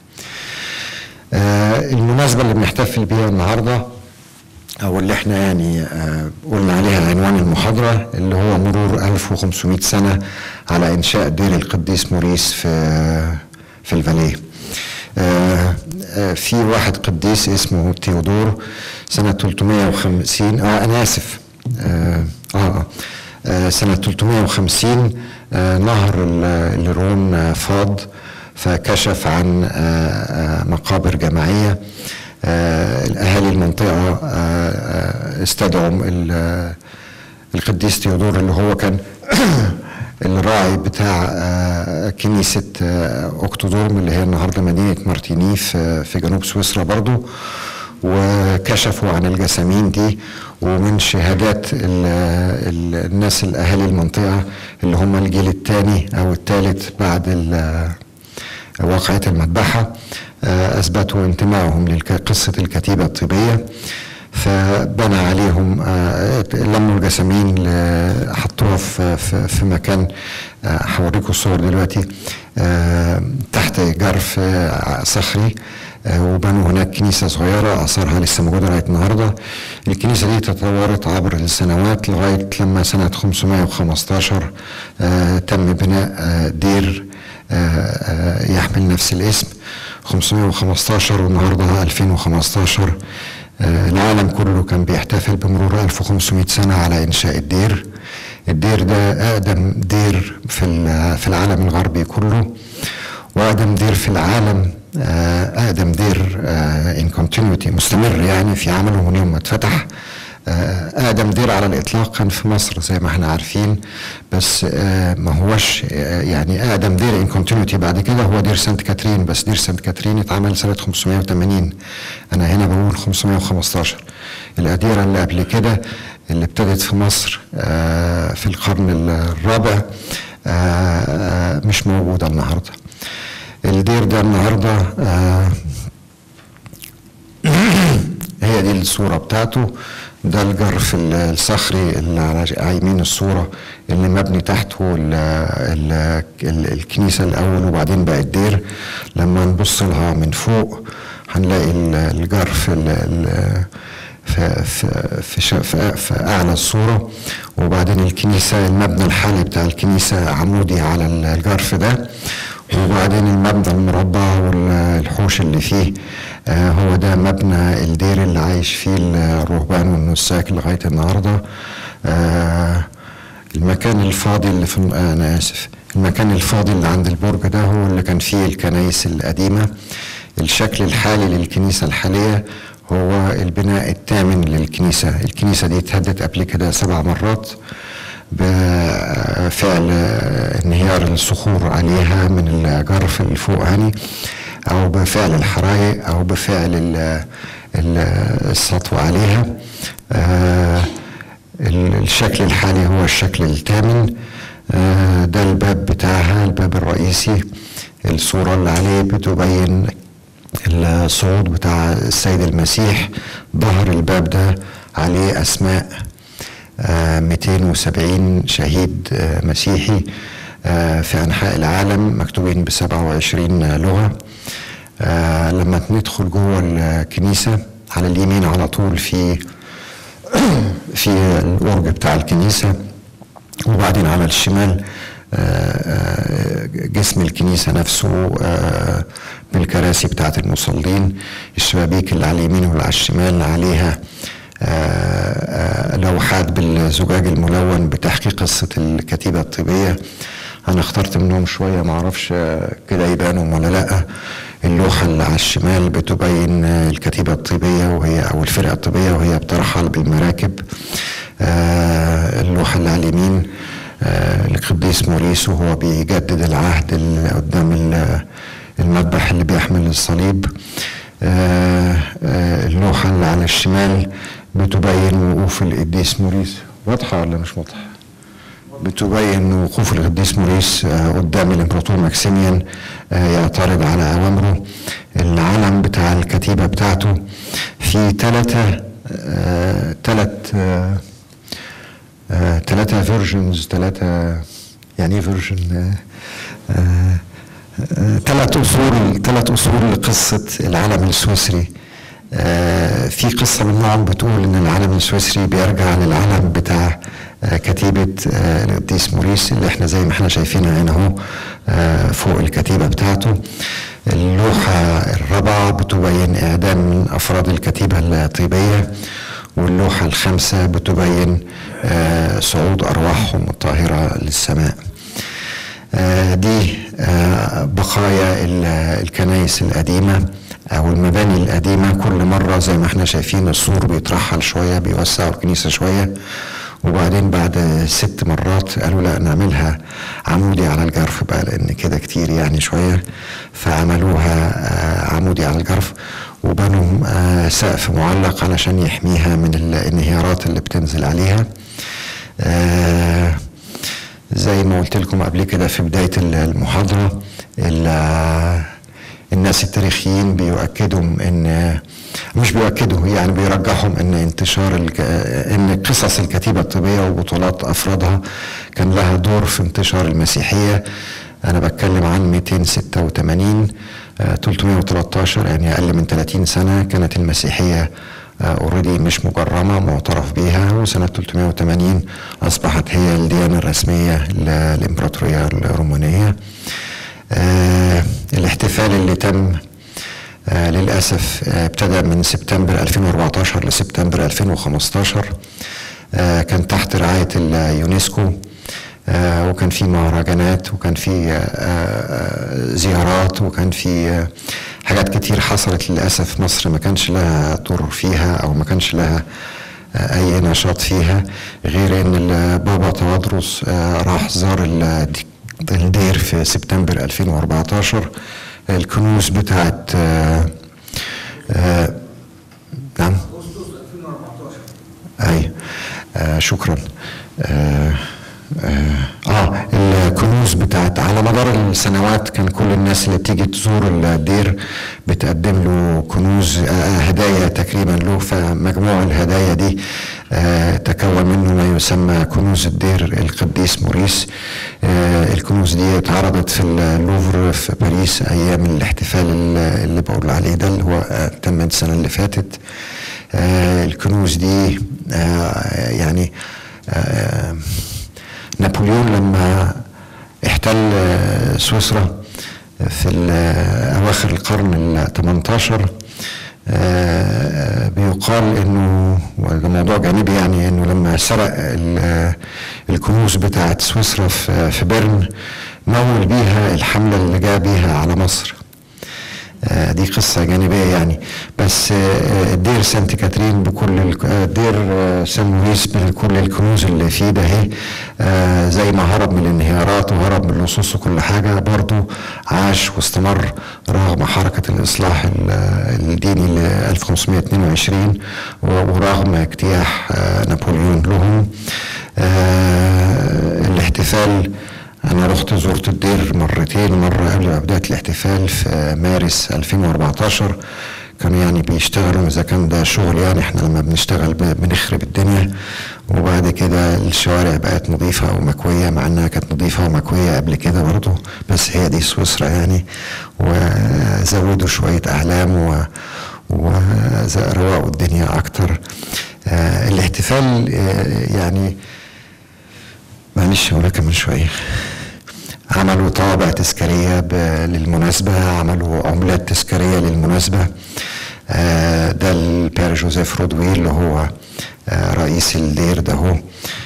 آه، المناسبة اللي بنحتفل بيها النهاردة أو اللي احنا يعني آه، قلنا عليها عنوان المحاضرة اللي هو مرور 1500 سنة على إنشاء دير القديس موريس في في الفاليه آه، آه، في واحد قديس اسمه تيودور سنة 350 اه أنا آسف آه آه, آه سنة 350 آه نهر ال- الرون آه، فاض فكشف عن آه، آه، مقابر جماعية آه، الأهالي المنطقة آه، آه، استدعوا ال- القديس تيودور اللي هو كان الراعي بتاع آه، كنيسة آه، أكتودورم اللي هي النهاردة مدينة مارتيني في في جنوب سويسرا برضو وكشفوا عن الجسامين دي ومن شهادات ال ال الناس الأهالي المنطقة اللي هم الجيل الثاني أو الثالث بعد ال- واقعة المذبحة آه، أثبتوا انتمائهم لقصة الكتيبة الطيبية فبنى عليهم آه، لموا الجسامين ل- حطوها في, في, في مكان آه، هوريكم الصور دلوقتي آه، تحت جرف آه، صخري آه، وبنوا هناك كنيسة صغيرة أثارها لسه موجودة لغاية النهاردة الكنيسة دي تطورت عبر السنوات لغاية لما سنة 515 آه، تم بناء آه، دير آه، آه، يحمل نفس الاسم 515 والنهارده 2015 آه، العالم كله كان بيحتفل بمرور 1500 سنة على إنشاء الدير الدير ده أقدم دير في ال- في العالم الغربي كله وأقدم دير في العالم آه، أقدم دير ان كونتينيوتي مستمر يعني في عمله من يوم ما اتفتح آه، أقدم دير على الإطلاق كان في مصر زي ما احنا عارفين بس آه، ما هوش آه، يعني أقدم دير ان كونتينيوتي بعد كده هو دير سانت كاترين بس دير سانت كاترين اتعمل سنة 580 أنا هنا بقول 515 الأديرة اللي قبل كده اللي ابتدت في مصر آه، في القرن الرابع آه، آه، مش موجودة النهارده الدير ده النهارده آه، هي دي الصورة بتاعته ده الجرف ال- الصخري اللي على يمين الصورة اللي مبني تحته ال ال ال الكنيسة الأول وبعدين بقى الدير لما نبص لها من فوق هنلاقي ال- الجرف ال- ال- في في في, ش- في, في اعلى الصوره وبعدين الكنيسه المبنى الحالي بتاع الكنيسه عمودي على ال- الجرف ده وبعدين المبنى المربع والحوش اللي فيه آه، هو ده مبنى الدير اللي عايش فيه الرهبان والنساك لغايه النهارده آه، المكان الفاضي اللي في آه، انا اسف المكان الفاضي اللي عند البرج ده هو اللي كان فيه الكنايس القديمه الشكل الحالي للكنيسه الحاليه هو البناء الثامن للكنيسه الكنيسه دي اتهدت قبل كده سبع مرات بفعل انهيار الصخور عليها من الجرف الفوقاني او بفعل الحرايق او بفعل ال- ال- السطو عليها آه، ال- الشكل الحالي هو الشكل الثامن آه، ده الباب بتاعها الباب الرئيسي الصورة اللي عليه بتبين الصعود بتاع السيد المسيح ظهر الباب ده عليه أسماء آه، 270 شهيد آه، مسيحي آه، في أنحاء العالم مكتوبين ب 27 لغة آه، لما ندخل جوه الكنيسة على اليمين على طول في في الأورج بتاع الكنيسة وبعدين على الشمال آه، آه، جسم الكنيسة نفسه آه، بالكراسي بتاعة المصلين الشبابيك اللي على اليمين واللي على الشمال عليها آه، لوحات بالزجاج الملون بتحكي قصة الكتيبة الطيبية أنا اخترت منهم شوية معرفش آه، كده يبانوا ولا لأ اللوحة اللي على الشمال بتبين آه، الكتيبة الطيبية وهي أو الفرقة الطيبية وهي بترحل بالمراكب آه، اللوحة اللي على اليمين آه، القديس موريس وهو بيجدد العهد اللي قدام ال- المذبح اللي بيحمل الصليب آه، آه، اللوحة اللي على الشمال بتبين وقوف القديس موريس واضحة ولا مش واضحة؟ بتبين وقوف القديس موريس آه، قدام الامبراطور ماكسيميان آه، يعترض على اوامره العلم بتاع الكتيبه بتاعته في ثلاثه ثلاث ثلاثه فيرجنز ثلاثه يعني ايه فيرجن ثلاث اصول ثلاث اصول لقصه العلم السويسري آه، في قصة منهم بتقول إن العلم السويسري بيرجع للعلم بتاع آه، كتيبة آه، القديس موريس اللي احنا زي ما احنا شايفينها هنا اهو آه، فوق الكتيبة بتاعته اللوحة الرابعة بتبين إعدام من أفراد الكتيبة الطيبية واللوحة الخامسة بتبين آه، صعود أرواحهم الطاهرة للسماء آه، دي آه، بقايا ال- الكنائس القديمة أو المباني القديمة كل مرة زي ما احنا شايفين السور بيترحل شوية بيوسعوا الكنيسة شوية وبعدين بعد ست مرات قالوا لا نعملها عمودي على الجرف بقى لأن كده كتير يعني شوية فعملوها آه، عمودي على الجرف وبنوا آه، سقف معلق علشان يحميها من الانهيارات اللي بتنزل عليها آه، زي ما قلت لكم قبل كده في بداية المحاضرة ال- الناس التاريخيين بيؤكدوا ان مش بيؤكدوا يعني بيرجحوا ان انتشار الك... ان قصص الكتيبة الطبية وبطولات افرادها كان لها دور في انتشار المسيحية انا بتكلم عن 286 آه، 313 يعني اقل من 30 سنة كانت المسيحية اوريدي مش مجرمة معترف بيها وسنة 380 أصبحت هي الديانة الرسمية للإمبراطورية الرومانية آه الاحتفال اللي تم آه للأسف آه ابتدى من سبتمبر 2014 لسبتمبر 2015 آه كان تحت رعاية اليونسكو آه وكان في مهرجانات وكان في آه آه زيارات وكان في آه حاجات كتير حصلت للأسف مصر ما كانش لها دور فيها أو ما كانش لها آه أي نشاط فيها غير إن البابا توادرس آه راح زار ال- الدير في سبتمبر 2014 الكنوز بتاعت آه آه نعم اي آه شكرا آه آه, اه الكنوز بتاعت على مدار السنوات كان كل الناس اللي بتيجي تزور الدير بتقدم له كنوز آه هدايا تكريما له فمجموع الهدايا دي آه تكون منه ما يسمى كنوز الدير القديس موريس آه الكنوز دي اتعرضت في اللوفر في باريس ايام الاحتفال اللي اللي بقول عليه ده اللي هو آه تم السنه اللي فاتت آه الكنوز دي آه يعني آه نابليون لما احتل آه، سويسرا في ال- اواخر القرن ال 18 آه، بيقال انه وده موضوع جانبي يعني انه لما سرق ال- الكنوز بتاعت سويسرا في في بيرن مول بيها الحمله اللي جاء بيها على مصر آه، دي قصة جانبية يعني بس آه، دير سانت كاترين بكل الك- آه، دير آه، سان لويس بكل الكنوز اللي فيه ده اهي آه، زي ما هرب من الانهيارات وهرب من اللصوص وكل حاجة برضو عاش واستمر رغم حركة الإصلاح ال- الديني ل 1522 و- ورغم اجتياح آه، نابليون لهم آه، الاحتفال أنا رحت زرت الدير مرتين مرة قبل بداية الاحتفال في مارس 2014 كانوا يعني بيشتغلوا إذا كان ده شغل يعني إحنا لما بنشتغل ب- بنخرب الدنيا وبعد كده الشوارع بقت نظيفة ومكوية مع إنها كانت نظيفة ومكوية قبل كده برضه بس هي دي سويسرا يعني وزودوا شوية أعلام و وروقوا الدنيا أكتر آه الاحتفال آه يعني معلش هقولها كمان شوية عملوا طوابع تذكارية ب- للمناسبة عملوا عملات تذكارية للمناسبة آه، ده البير جوزيف رودوي اللي هو آه، رئيس الدير ده هو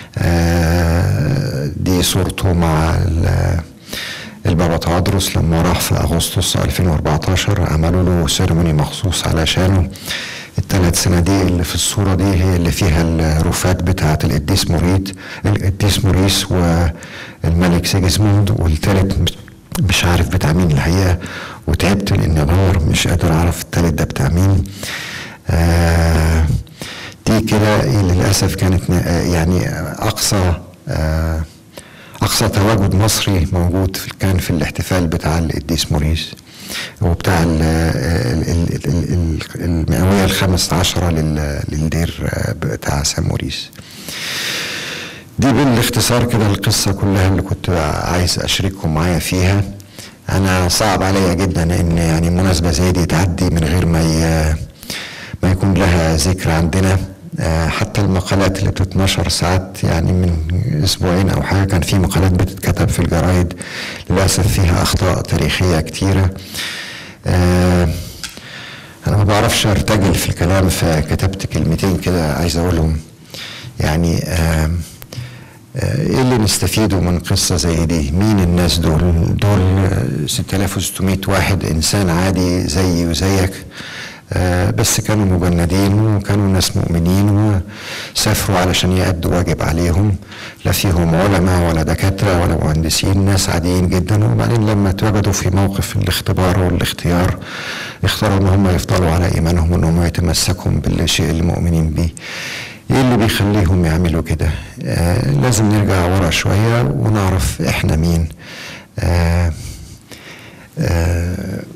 آه، دي صورته مع ال- البابا تواضروس لما راح في اغسطس 2014 عملوا له سيرموني مخصوص علشانه الثلاث صناديق اللي في الصوره دي هي اللي فيها الرفات بتاعه القديس مريد القديس موريس والملك سيجسموند والثالث مش عارف بتاع مين الحقيقه وتعبت لاني ادور مش قادر اعرف الثالث ده بتاع مين آه دي كده للاسف كانت نا- يعني اقصى آه اقصى تواجد مصري موجود في كان في الاحتفال بتاع القديس موريس وبتاع ال- ال- ال- ال- ال- المئويه الخامس عشره لل- للدير آه، بتاع سان موريس دي بالاختصار كده القصة كلها اللي كنت عايز أشارككم معايا فيها أنا صعب عليا جدا إن يعني مناسبة زي دي تعدي من غير ما ي- ما يكون لها ذكر عندنا آه، حتى المقالات اللي بتتنشر ساعات يعني من اسبوعين او حاجه كان في مقالات بتتكتب في الجرايد للاسف فيها اخطاء تاريخيه كتيره آه، انا ما بعرفش ارتجل في الكلام فكتبت كلمتين كده عايز اقولهم يعني آه آه، ايه اللي نستفيده من قصه زي دي مين الناس دول دول آه، 6600 واحد انسان عادي زيي وزيك آه، بس كانوا مجندين وكانوا ناس مؤمنين وسافروا علشان يأدوا واجب عليهم لا فيهم علماء ولا دكاترة ولا مهندسين ناس عاديين جدا وبعدين لما اتوجدوا في موقف الاختبار والاختيار اختاروا ان هم يفضلوا على ايمانهم وان هم يتمسكوا بالشيء اللي مؤمنين بيه ايه اللي بيخليهم يعملوا كده آه لازم نرجع ورا شوية ونعرف احنا مين آه آه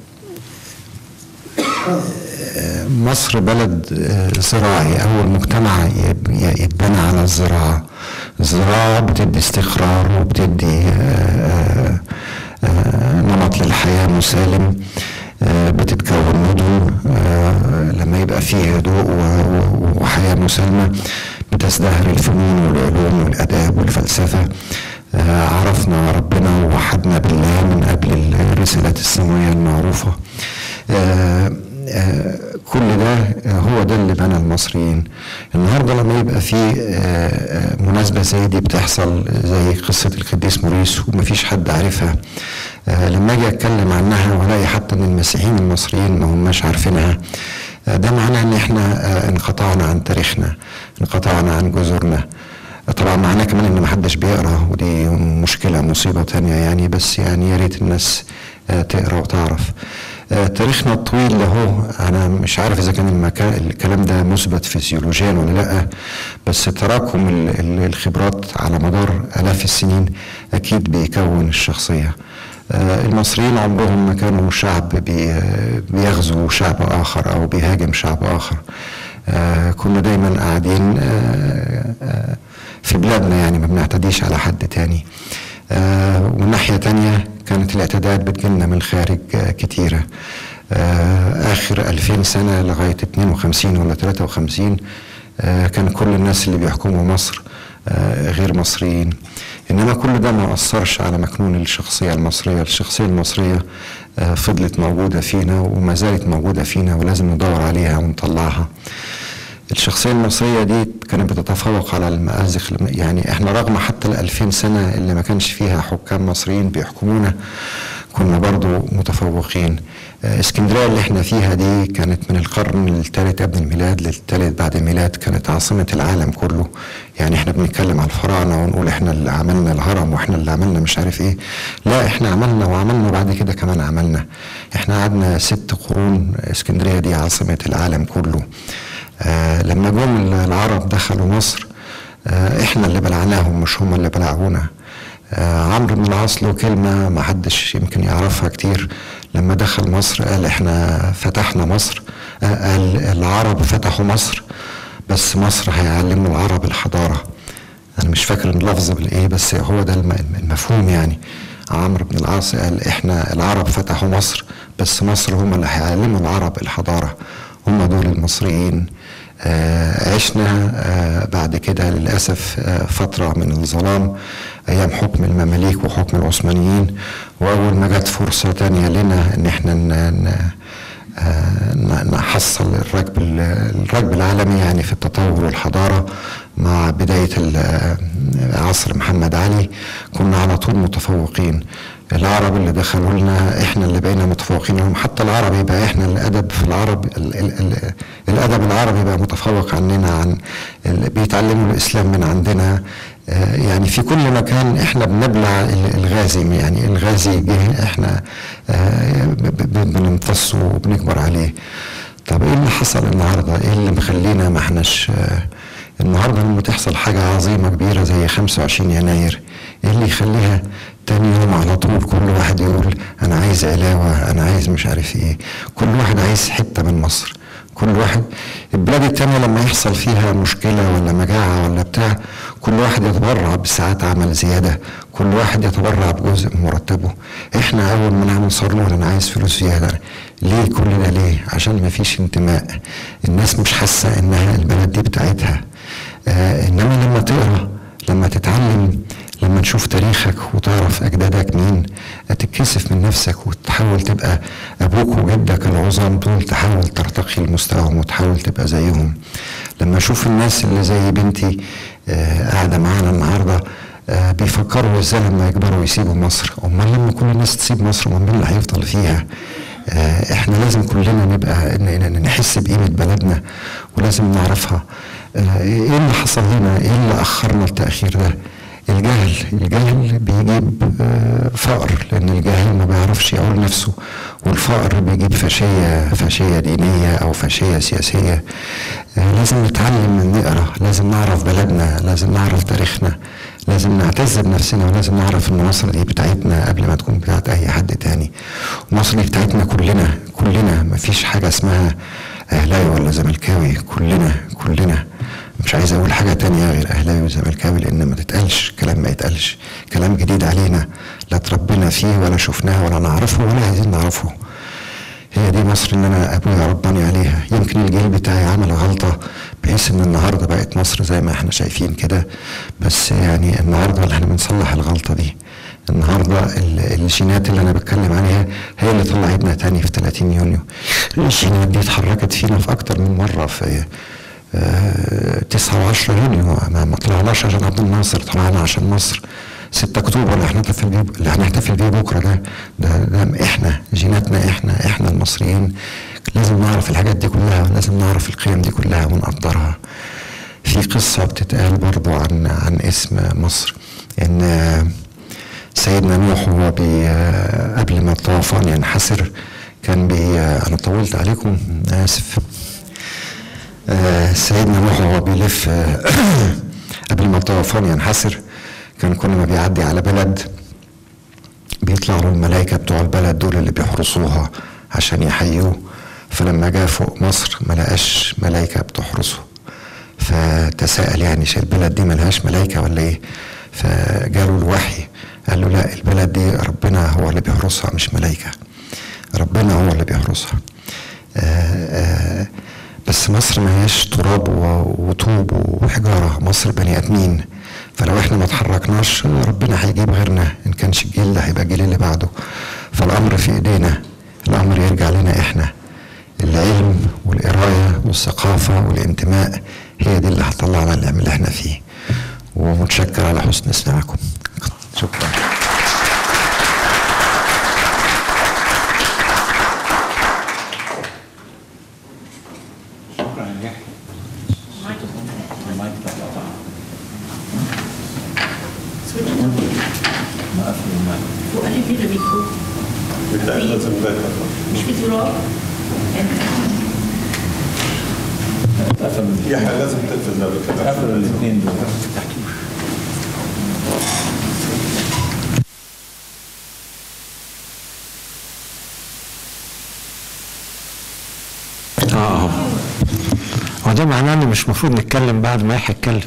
آه، مصر بلد آه، زراعي أول مجتمع يب- يتبنى على الزراعة الزراعة بتدي استقرار وبتدي آه، آه، نمط للحياة مسالم آه، بتتكون مدن آه، لما يبقى فيه هدوء و- و- وحياة مسالمة بتزدهر الفنون والعلوم والآداب والفلسفة آه، عرفنا ربنا ووحدنا بالله من قبل الرسالات السماوية المعروفة آه، آه، كل ده آه، هو ده اللي بنى المصريين النهارده لما يبقى في آه، آه، مناسبة زي دي بتحصل زي قصة القديس موريس ومفيش حد عارفها آه، لما اجي اتكلم عنها والاقي حتى ان المسيحيين المصريين ما هماش عارفينها آه، ده معناه ان احنا آه، انقطعنا عن تاريخنا انقطعنا عن جذورنا طبعا معناه كمان ان محدش بيقرا ودي مشكله مصيبه تانية يعني بس يعني يا ريت الناس آه، تقرا وتعرف آه، تاريخنا الطويل ده هو انا مش عارف اذا كان المكان الكلام ده مثبت فيزيولوجيا ولا لا بس تراكم ال- ال- الخبرات على مدار الاف السنين اكيد بيكون الشخصيه آه، المصريين عمرهم ما كانوا شعب بي- بيغزو شعب اخر او بيهاجم شعب اخر آه، كنا دايما قاعدين آه، آه، في بلادنا يعني ما بنعتديش على حد تاني آه، ومن ناحية تانية كانت الاعتداءات بتجيلنا من الخارج آه، كتيرة آه، آخر 2000 سنة لغاية 52 ولا 53 آه، كان كل الناس اللي بيحكموا مصر آه، غير مصريين إنما كل ده ما أثرش على مكنون الشخصية المصرية الشخصية المصرية آه، فضلت موجودة فينا وما زالت موجودة فينا ولازم ندور عليها ونطلعها الشخصية المصرية دي كانت بتتفوق على المآزق يعني احنا رغم حتى ال 2000 سنة اللي ما كانش فيها حكام مصريين بيحكمونا كنا برضو متفوقين آه، اسكندرية اللي احنا فيها دي كانت من القرن الثالث قبل الميلاد للثالث بعد الميلاد كانت عاصمة العالم كله يعني احنا بنتكلم على الفراعنة ونقول احنا اللي عملنا الهرم واحنا اللي عملنا مش عارف ايه لا احنا عملنا وعملنا وبعد كده كمان عملنا احنا قعدنا ست قرون اسكندرية دي عاصمة العالم كله آه لما جم العرب دخلوا مصر آه احنا اللي بلعناهم مش هم اللي بلعونا آه عمرو بن العاص له كلمة ما حدش يمكن يعرفها كتير لما دخل مصر قال احنا فتحنا مصر آه قال العرب فتحوا مصر بس مصر هيعلموا العرب الحضارة انا مش فاكر اللفظ بالايه بس هو ده الم- المفهوم يعني عمرو بن العاص قال احنا العرب فتحوا مصر بس مصر هم اللي هيعلموا العرب الحضارة هم دول المصريين آه عشنا آه بعد كده للأسف آه فترة من الظلام أيام حكم المماليك وحكم العثمانيين وأول ما جت فرصة تانية لنا إن إحنا ن- ن- آه، ن- نحصل الركب ال- الركب العالمي يعني في التطور والحضارة مع بداية ال- آه، عصر محمد علي كنا على طول متفوقين العرب اللي دخلوا لنا احنا اللي بقينا متفوقين هم حتى العربي بقى احنا الادب في العرب ال ال ال الادب العربي بقى متفوق عننا عن ال- بيتعلموا الاسلام من عندنا آه، يعني في كل مكان احنا بنبلع ال- الغازي يعني الغازي جه احنا آه، ب- ب- بنمتصه وبنكبر عليه طب ايه اللي حصل النهارده ايه اللي مخلينا ما احناش آه، النهارده لما تحصل حاجه عظيمه كبيره زي 25 يناير ايه اللي يخليها تاني يوم على طول كل واحد يقول انا عايز علاوه انا عايز مش عارف ايه كل واحد عايز حته من مصر كل واحد البلاد التانية لما يحصل فيها مشكلة ولا مجاعة ولا بتاع كل واحد يتبرع بساعات عمل زيادة كل واحد يتبرع بجزء من مرتبه احنا اول ما نعمل صار نقول انا عايز فلوس زيادة ليه كل ده ليه عشان ما فيش انتماء الناس مش حاسة انها البلد دي بتاعتها آه انما لما تقرا لما تتعلم لما تشوف تاريخك وتعرف اجدادك مين هتتكسف من نفسك وتحاول تبقى ابوك وجدك العظام دول تحاول ترتقي لمستواهم وتحاول تبقى زيهم لما اشوف الناس اللي زي بنتي آه، قاعده معانا النهارده آه، بيفكروا ازاي لما يكبروا يسيبوا مصر امال لما كل الناس تسيب مصر امال مين اللي هيفضل فيها آه، احنا لازم كلنا نبقى ن- ن- نحس بقيمه بلدنا ولازم نعرفها آه، ايه اللي حصل لنا ايه اللي اخرنا التاخير ده الجهل الجهل بيجيب آه، فقر لان الجاهل ما بيعرفش يقول نفسه والفقر بيجيب فاشيه فاشيه دينيه او فاشيه سياسيه آه، لازم نتعلم نقرا لازم نعرف بلدنا لازم نعرف تاريخنا لازم نعتز بنفسنا ولازم نعرف ان مصر دي بتاعتنا قبل ما تكون بتاعت اي حد تاني ومصر دي بتاعتنا كلنا كلنا مفيش حاجه اسمها اهلاوي ولا زملكاوي كلنا كلنا مش عايز اقول حاجه تانية غير اهلاوي وزملكاوي لان ما تتقالش كلام ما يتقالش كلام جديد علينا لا تربينا فيه ولا شفناه ولا نعرفه ولا عايزين نعرفه هي دي مصر اللي انا ابويا رباني عليها يمكن الجيل بتاعي عمل غلطه بحيث ان النهارده بقت مصر زي ما احنا شايفين كده بس يعني النهارده اللي احنا بنصلح الغلطه دي النهارده ال- الجينات اللي انا بتكلم عليها هي اللي طلعتنا تاني في 30 يونيو الجينات دي اتحركت فينا في اكتر من مره في آه، 9 و10 يونيو ما ما طلعناش عشان عبد الناصر طلعنا عشان مصر 6 اكتوبر اللي هنحتفل بيه اللي هنحتفل بيه بكره ده ده ده احنا جيناتنا احنا احنا المصريين لازم نعرف الحاجات دي كلها لازم نعرف القيم دي كلها ونقدرها في قصة بتتقال برضو عن عن اسم مصر ان آه، سيدنا نوح وهو بي آه، قبل ما الطوفان ينحسر كان بي آه، انا طولت عليكم اسف آه، سيدنا نوح وهو بيلف آه، قبل ما الطوفان ينحسر كان كل ما بيعدي على بلد بيطلع له الملائكة بتوع البلد دول اللي بيحرسوها عشان يحيوه فلما جاء فوق مصر ما لقاش ملائكة بتحرسه فتساءل يعني شا البلد دي ملهاش ملائكة ولا ايه فجاله الوحي قال له لا البلد دي ربنا هو اللي بيحرسها مش ملائكة ربنا هو اللي بيحرسها آه، آه، بس مصر ما هياش تراب و- وطوب وحجارة مصر بني آدمين فلو احنا ما اتحركناش ربنا هيجيب غيرنا ان كانش الجيل ده هيبقى الجيل اللي بعده فالامر في ايدينا الامر يرجع لنا احنا العلم والقرايه والثقافه والانتماء هي دي اللي هتطلعنا اللي اللي احنا فيه ومتشكر على حسن استماعكم شكرا شكرا يا يحيى المايك بتاع طبعا ما قفل المايك وقال لي كده ميكرو بتاعت لازم تاكل مش في تراب اتقفل من يا حاجة لازم تقفل ده كده قفل الاثنين دول اه هو ده معناه ان مش المفروض نتكلم بعد ما يحيى يتكلم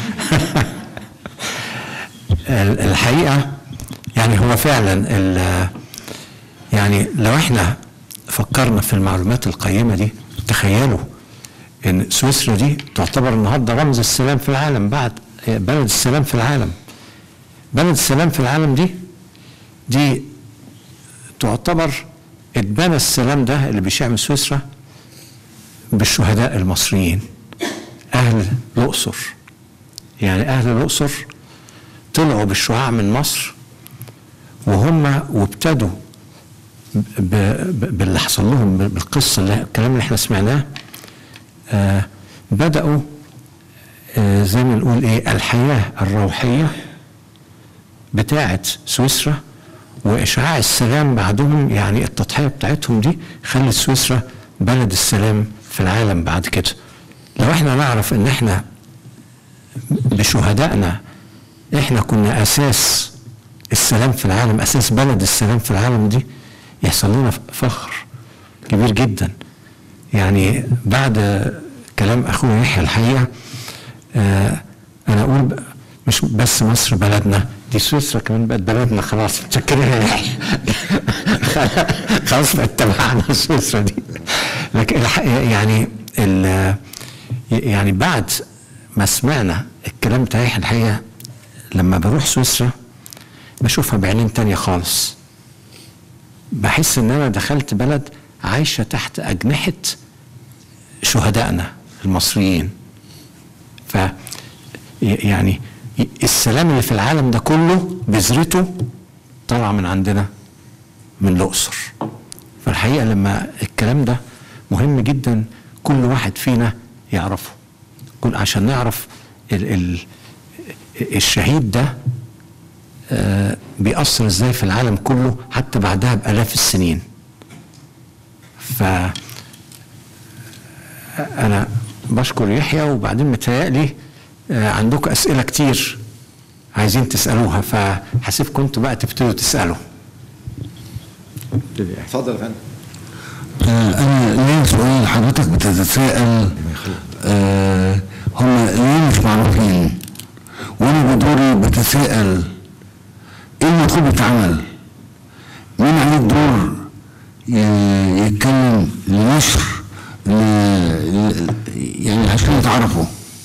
ال- الحقيقه يعني هو فعلا ال- يعني لو احنا فكرنا في المعلومات القيمه دي تخيلوا ان سويسرا دي تعتبر النهارده رمز السلام في العالم بعد بلد السلام في العالم بلد السلام في العالم دي دي تعتبر اتبنى السلام ده اللي بيشاع من سويسرا بالشهداء المصريين أهل الأقصر يعني أهل الأقصر طلعوا بالشعاع من مصر وهم وابتدوا ب- ب- باللي حصل لهم بالقصة اللي الكلام اللي احنا سمعناه آه بدأوا آه زي ما نقول ايه الحياة الروحية بتاعة سويسرا وإشعاع السلام بعدهم يعني التضحية بتاعتهم دي خلت سويسرا بلد السلام في العالم بعد كده لو احنا نعرف ان احنا بشهدائنا احنا كنا اساس السلام في العالم اساس بلد السلام في العالم دي يحصل لنا فخر كبير جدا يعني بعد كلام اخويا يحيى الحقيقه آه انا اقول ب- مش بس مصر بلدنا دي سويسرا كمان بقت بلدنا خلاص متشكرين يا يحيى خلاص بقت تبعنا سويسرا دي لكن الح- يعني ال- يعني بعد ما سمعنا الكلام بتاع يحيى الحقيقه لما بروح سويسرا بشوفها بعينين تانية خالص بحس ان انا دخلت بلد عايشه تحت اجنحه شهدائنا المصريين ف يعني السلام اللي في العالم ده كله بذرته طالعه من عندنا من الاقصر فالحقيقه لما الكلام ده مهم جدا كل واحد فينا يعرفه كل عشان نعرف ال ال الشهيد ده آه، بيأثر ازاي في العالم كله حتى بعدها بآلاف السنين ف انا بشكر يحيى وبعدين متهيألي آه، عندكم اسئله كتير عايزين تسالوها فهسيبكم انتوا بقى تبتدوا تسالوا اتفضل يا فندم آه، أنا ليا سؤال حضرتك بتتساءل آه هم ليه مش معروفين؟ وأنا بدوري بتساءل إيه المطلوب يتعمل؟ مين عليه الدور ي- يتكلم لنشر ل... ل... يعني عشان يتعرفوا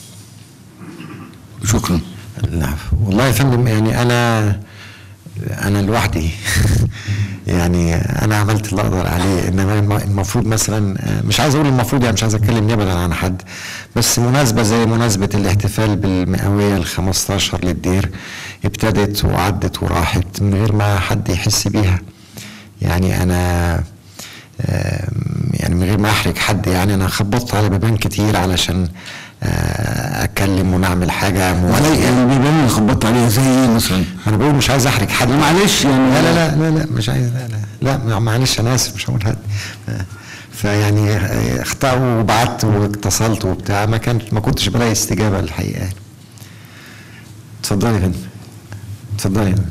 شكرا العفو والله يا فندم يعني انا انا لوحدي يعني انا عملت اللي اقدر عليه انما الم- المفروض مثلا مش عايز اقول المفروض يعني مش عايز اتكلم نيابه عن حد بس مناسبه زي مناسبه الاحتفال بالمئويه ال 15 للدير ابتدت وعدت وراحت من غير ما حد يحس بيها يعني انا آم، يعني من غير ما احرج حد يعني انا خبطت على بيبان كتير علشان آه، اتكلم ونعمل حاجه وعلي موازية. يعني البيبان اللي خبطت عليها زي ايه مثلا؟ انا بقول مش عايز احرج حد معلش يعني لا لا لا لا, لا مش عايز لا لا لا معلش انا اسف مش هقول حد فيعني اخطأوا وبعت واتصلت وبتاع ما كانت ما كنتش بلاقي استجابه الحقيقه يعني اتفضلي يا فندم اتفضلي يا فندم.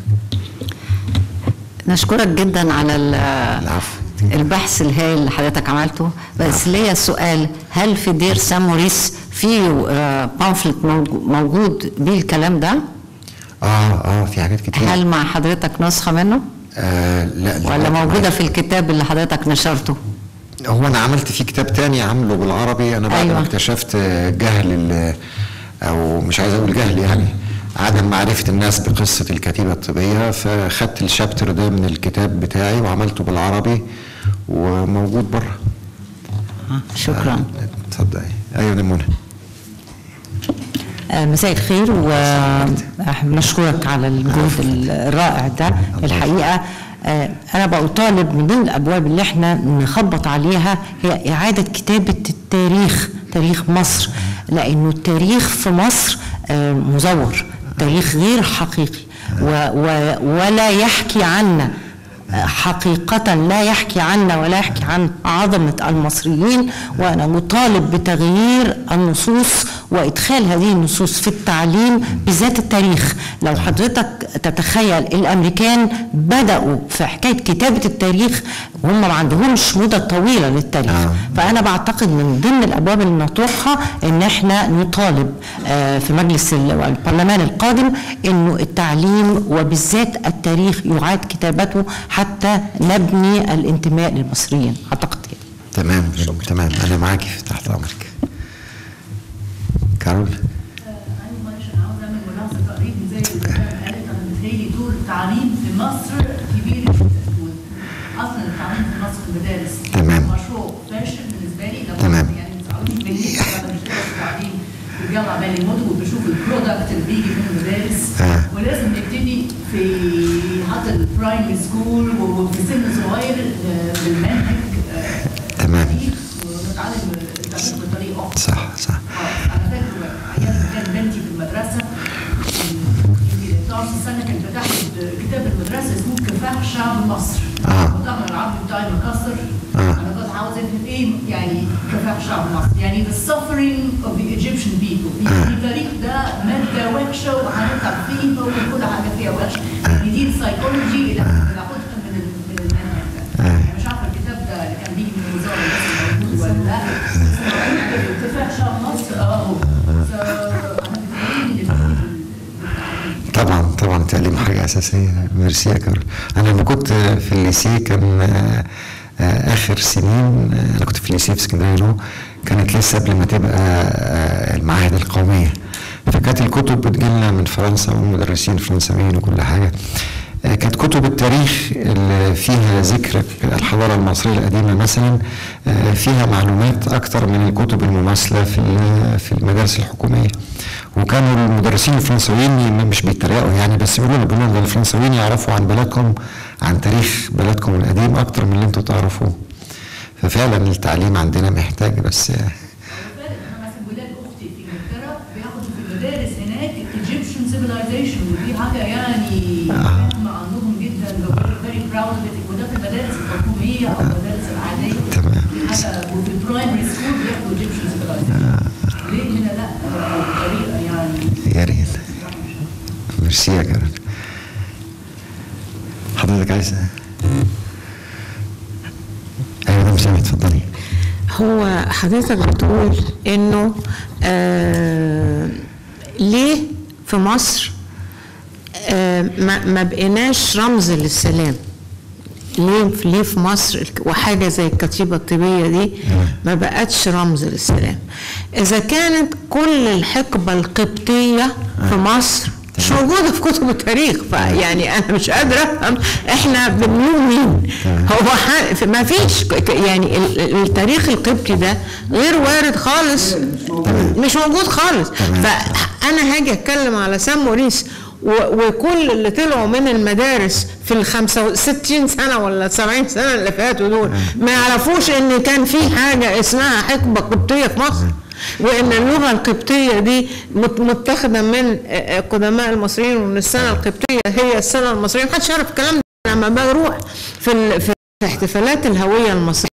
نشكرك جدا على ال- العفو. البحث الهائل اللي حضرتك عملته بس ليا سؤال هل في دير سان موريس في بامفلت موجود بيه الكلام ده اه اه في حاجات كتير هل مع حضرتك نسخة منه آه لا لا ولا لا، موجودة في الكتاب اللي حضرتك نشرته هو انا عملت فيه كتاب تاني عامله بالعربي انا بعد أيوة. ما اكتشفت جهل ال- او مش عايز اقول جهل يعني عدم معرفة الناس بقصة الكتيبة الطبية فخدت الشابتر ده من الكتاب بتاعي وعملته بالعربي وموجود بره شكرا اتفضلي ايوه نمونه آه، مساء الخير ونشكرك على الجهد الرائع ده الحقيقة آه، أنا بطالب من ضمن الأبواب اللي احنا نخبط عليها هي إعادة كتابة التاريخ تاريخ مصر لأنه التاريخ في مصر آه، مزور تاريخ غير حقيقي و و ولا يحكي عنا حقيقة لا يحكي عنا ولا يحكي عن عظمة المصريين وأنا مطالب بتغيير النصوص وإدخال هذه النصوص في التعليم بالذات التاريخ لو حضرتك تتخيل الأمريكان بدأوا في حكاية كتابة التاريخ وهم ما عندهمش مدة طويلة للتاريخ آه. فأنا بعتقد من ضمن الأبواب اللي نطرحها إن إحنا نطالب آه، في مجلس ال- البرلمان القادم إنه التعليم وبالذات التاريخ يعاد كتابته حتى نبني الانتماء للمصريين أعتقد كده تمام تمام انا معاكي في تحت امرك كارول أنا معلش أنا عاوز أعمل ملاحظة تقريبا زي اللي كانت قالت أنا بتهيألي دور التعليم في مصر كبير جدا أصلا التعليم في مصر بيطلع بالي المدن وبشوف البرودكت اللي بيجي من المدارس آه. ولازم نبتدي في حتى البرايمري سكول وفي سن صغير آه، بالمنهج آه، تمام. ونتعلم التعليم بطريقه اخرى صح صح اه انا فاكر ايام ما كان بنتي في المدرسه يمكن 12 سنه كانت بتاخد كتاب المدرسه اسمه كفاح شعب مصر آه. وطبعا العبد بتاعي مكسر آه. انا كنت عاوز افهم ايه يعني كفاح شعب مصر يعني the suffering of the Egyptian people آه. التاريخ ده ماده وحشه وهنتعب فيها وكل حاجه فيها وحشه دي سايكولوجي اللي بناخدها من ال- من المنهج ده يعني مش عارفه الكتاب ده اللي كان بيجي من الوزاره بس موجود ولا لا بس كفاح شعب مصر اه So انا بتهيألي إن طبعا طبعا التعليم حاجة أساسية ميرسي يا كارول أنا لما كنت في الليسيه كان آه، آه، آخر سنين آه، أنا كنت في الليسيه في اسكندرية لو كانت لسه قبل ما تبقى آه، المعاهد القومية فكانت الكتب بتجيلنا من فرنسا والمدرسين فرنساويين وكل حاجة آه، كانت كتب التاريخ اللي فيها ذكر الحضارة المصرية القديمة مثلا آه، فيها معلومات أكتر من الكتب المماثلة في ال- في المدارس الحكومية وكانوا المدرسين الفرنساويين مش بيتريقوا يعني بس يقولوا لنا بيقولوا لنا الفرنساويين يعرفوا عن بلادكم عن تاريخ بلادكم القديم اكتر من اللي انتوا تعرفوه ففعلا التعليم عندنا محتاج بس فعلا انا مثلا ولاد اختي في انجلترا بياخدوا في المدارس هناك ايجيبشن سيفيلايزيشن ودي حاجه يعني مهمه عندهم جدا فيري براود وده في المدارس الحكوميه او المدارس العاديه تمام. دي حاجه وفي البرايمري سكول بياخدوا ايجيبشن سيفيلايزيشن ليه هنا لا أو بطريقه يعني يا ريت ميرسي يا كارول حضرتك عايز ايوه ده مسامح اتفضلي هو حضرتك بتقول انه آه ليه في مصر آه ما, ما بقيناش رمز للسلام ليه ليه في مصر الك- وحاجه زي الكتيبه الطبيه دي ما بقتش رمز للسلام اذا كانت كل الحقبه القبطيه في مصر مش موجوده في كتب التاريخ فيعني انا مش قادره افهم احنا بنلوم مين هو ح- ما فيش ك- ك- يعني ال- ال- التاريخ القبطي ده غير وارد خالص مش موجود خالص فانا هاجي اتكلم على سان موريس و- وكل اللي طلعوا من المدارس في ال 65 سنه ولا 70 سنه اللي فاتوا دول ما يعرفوش ان كان في حاجه اسمها حقبه قبطيه في مصر وان اللغه القبطيه دي مت- متاخده من آه، آه، قدماء المصريين وان السنه القبطيه هي السنه المصريه محدش يعرف الكلام ده لما بروح في ال- في احتفالات الهويه المصريه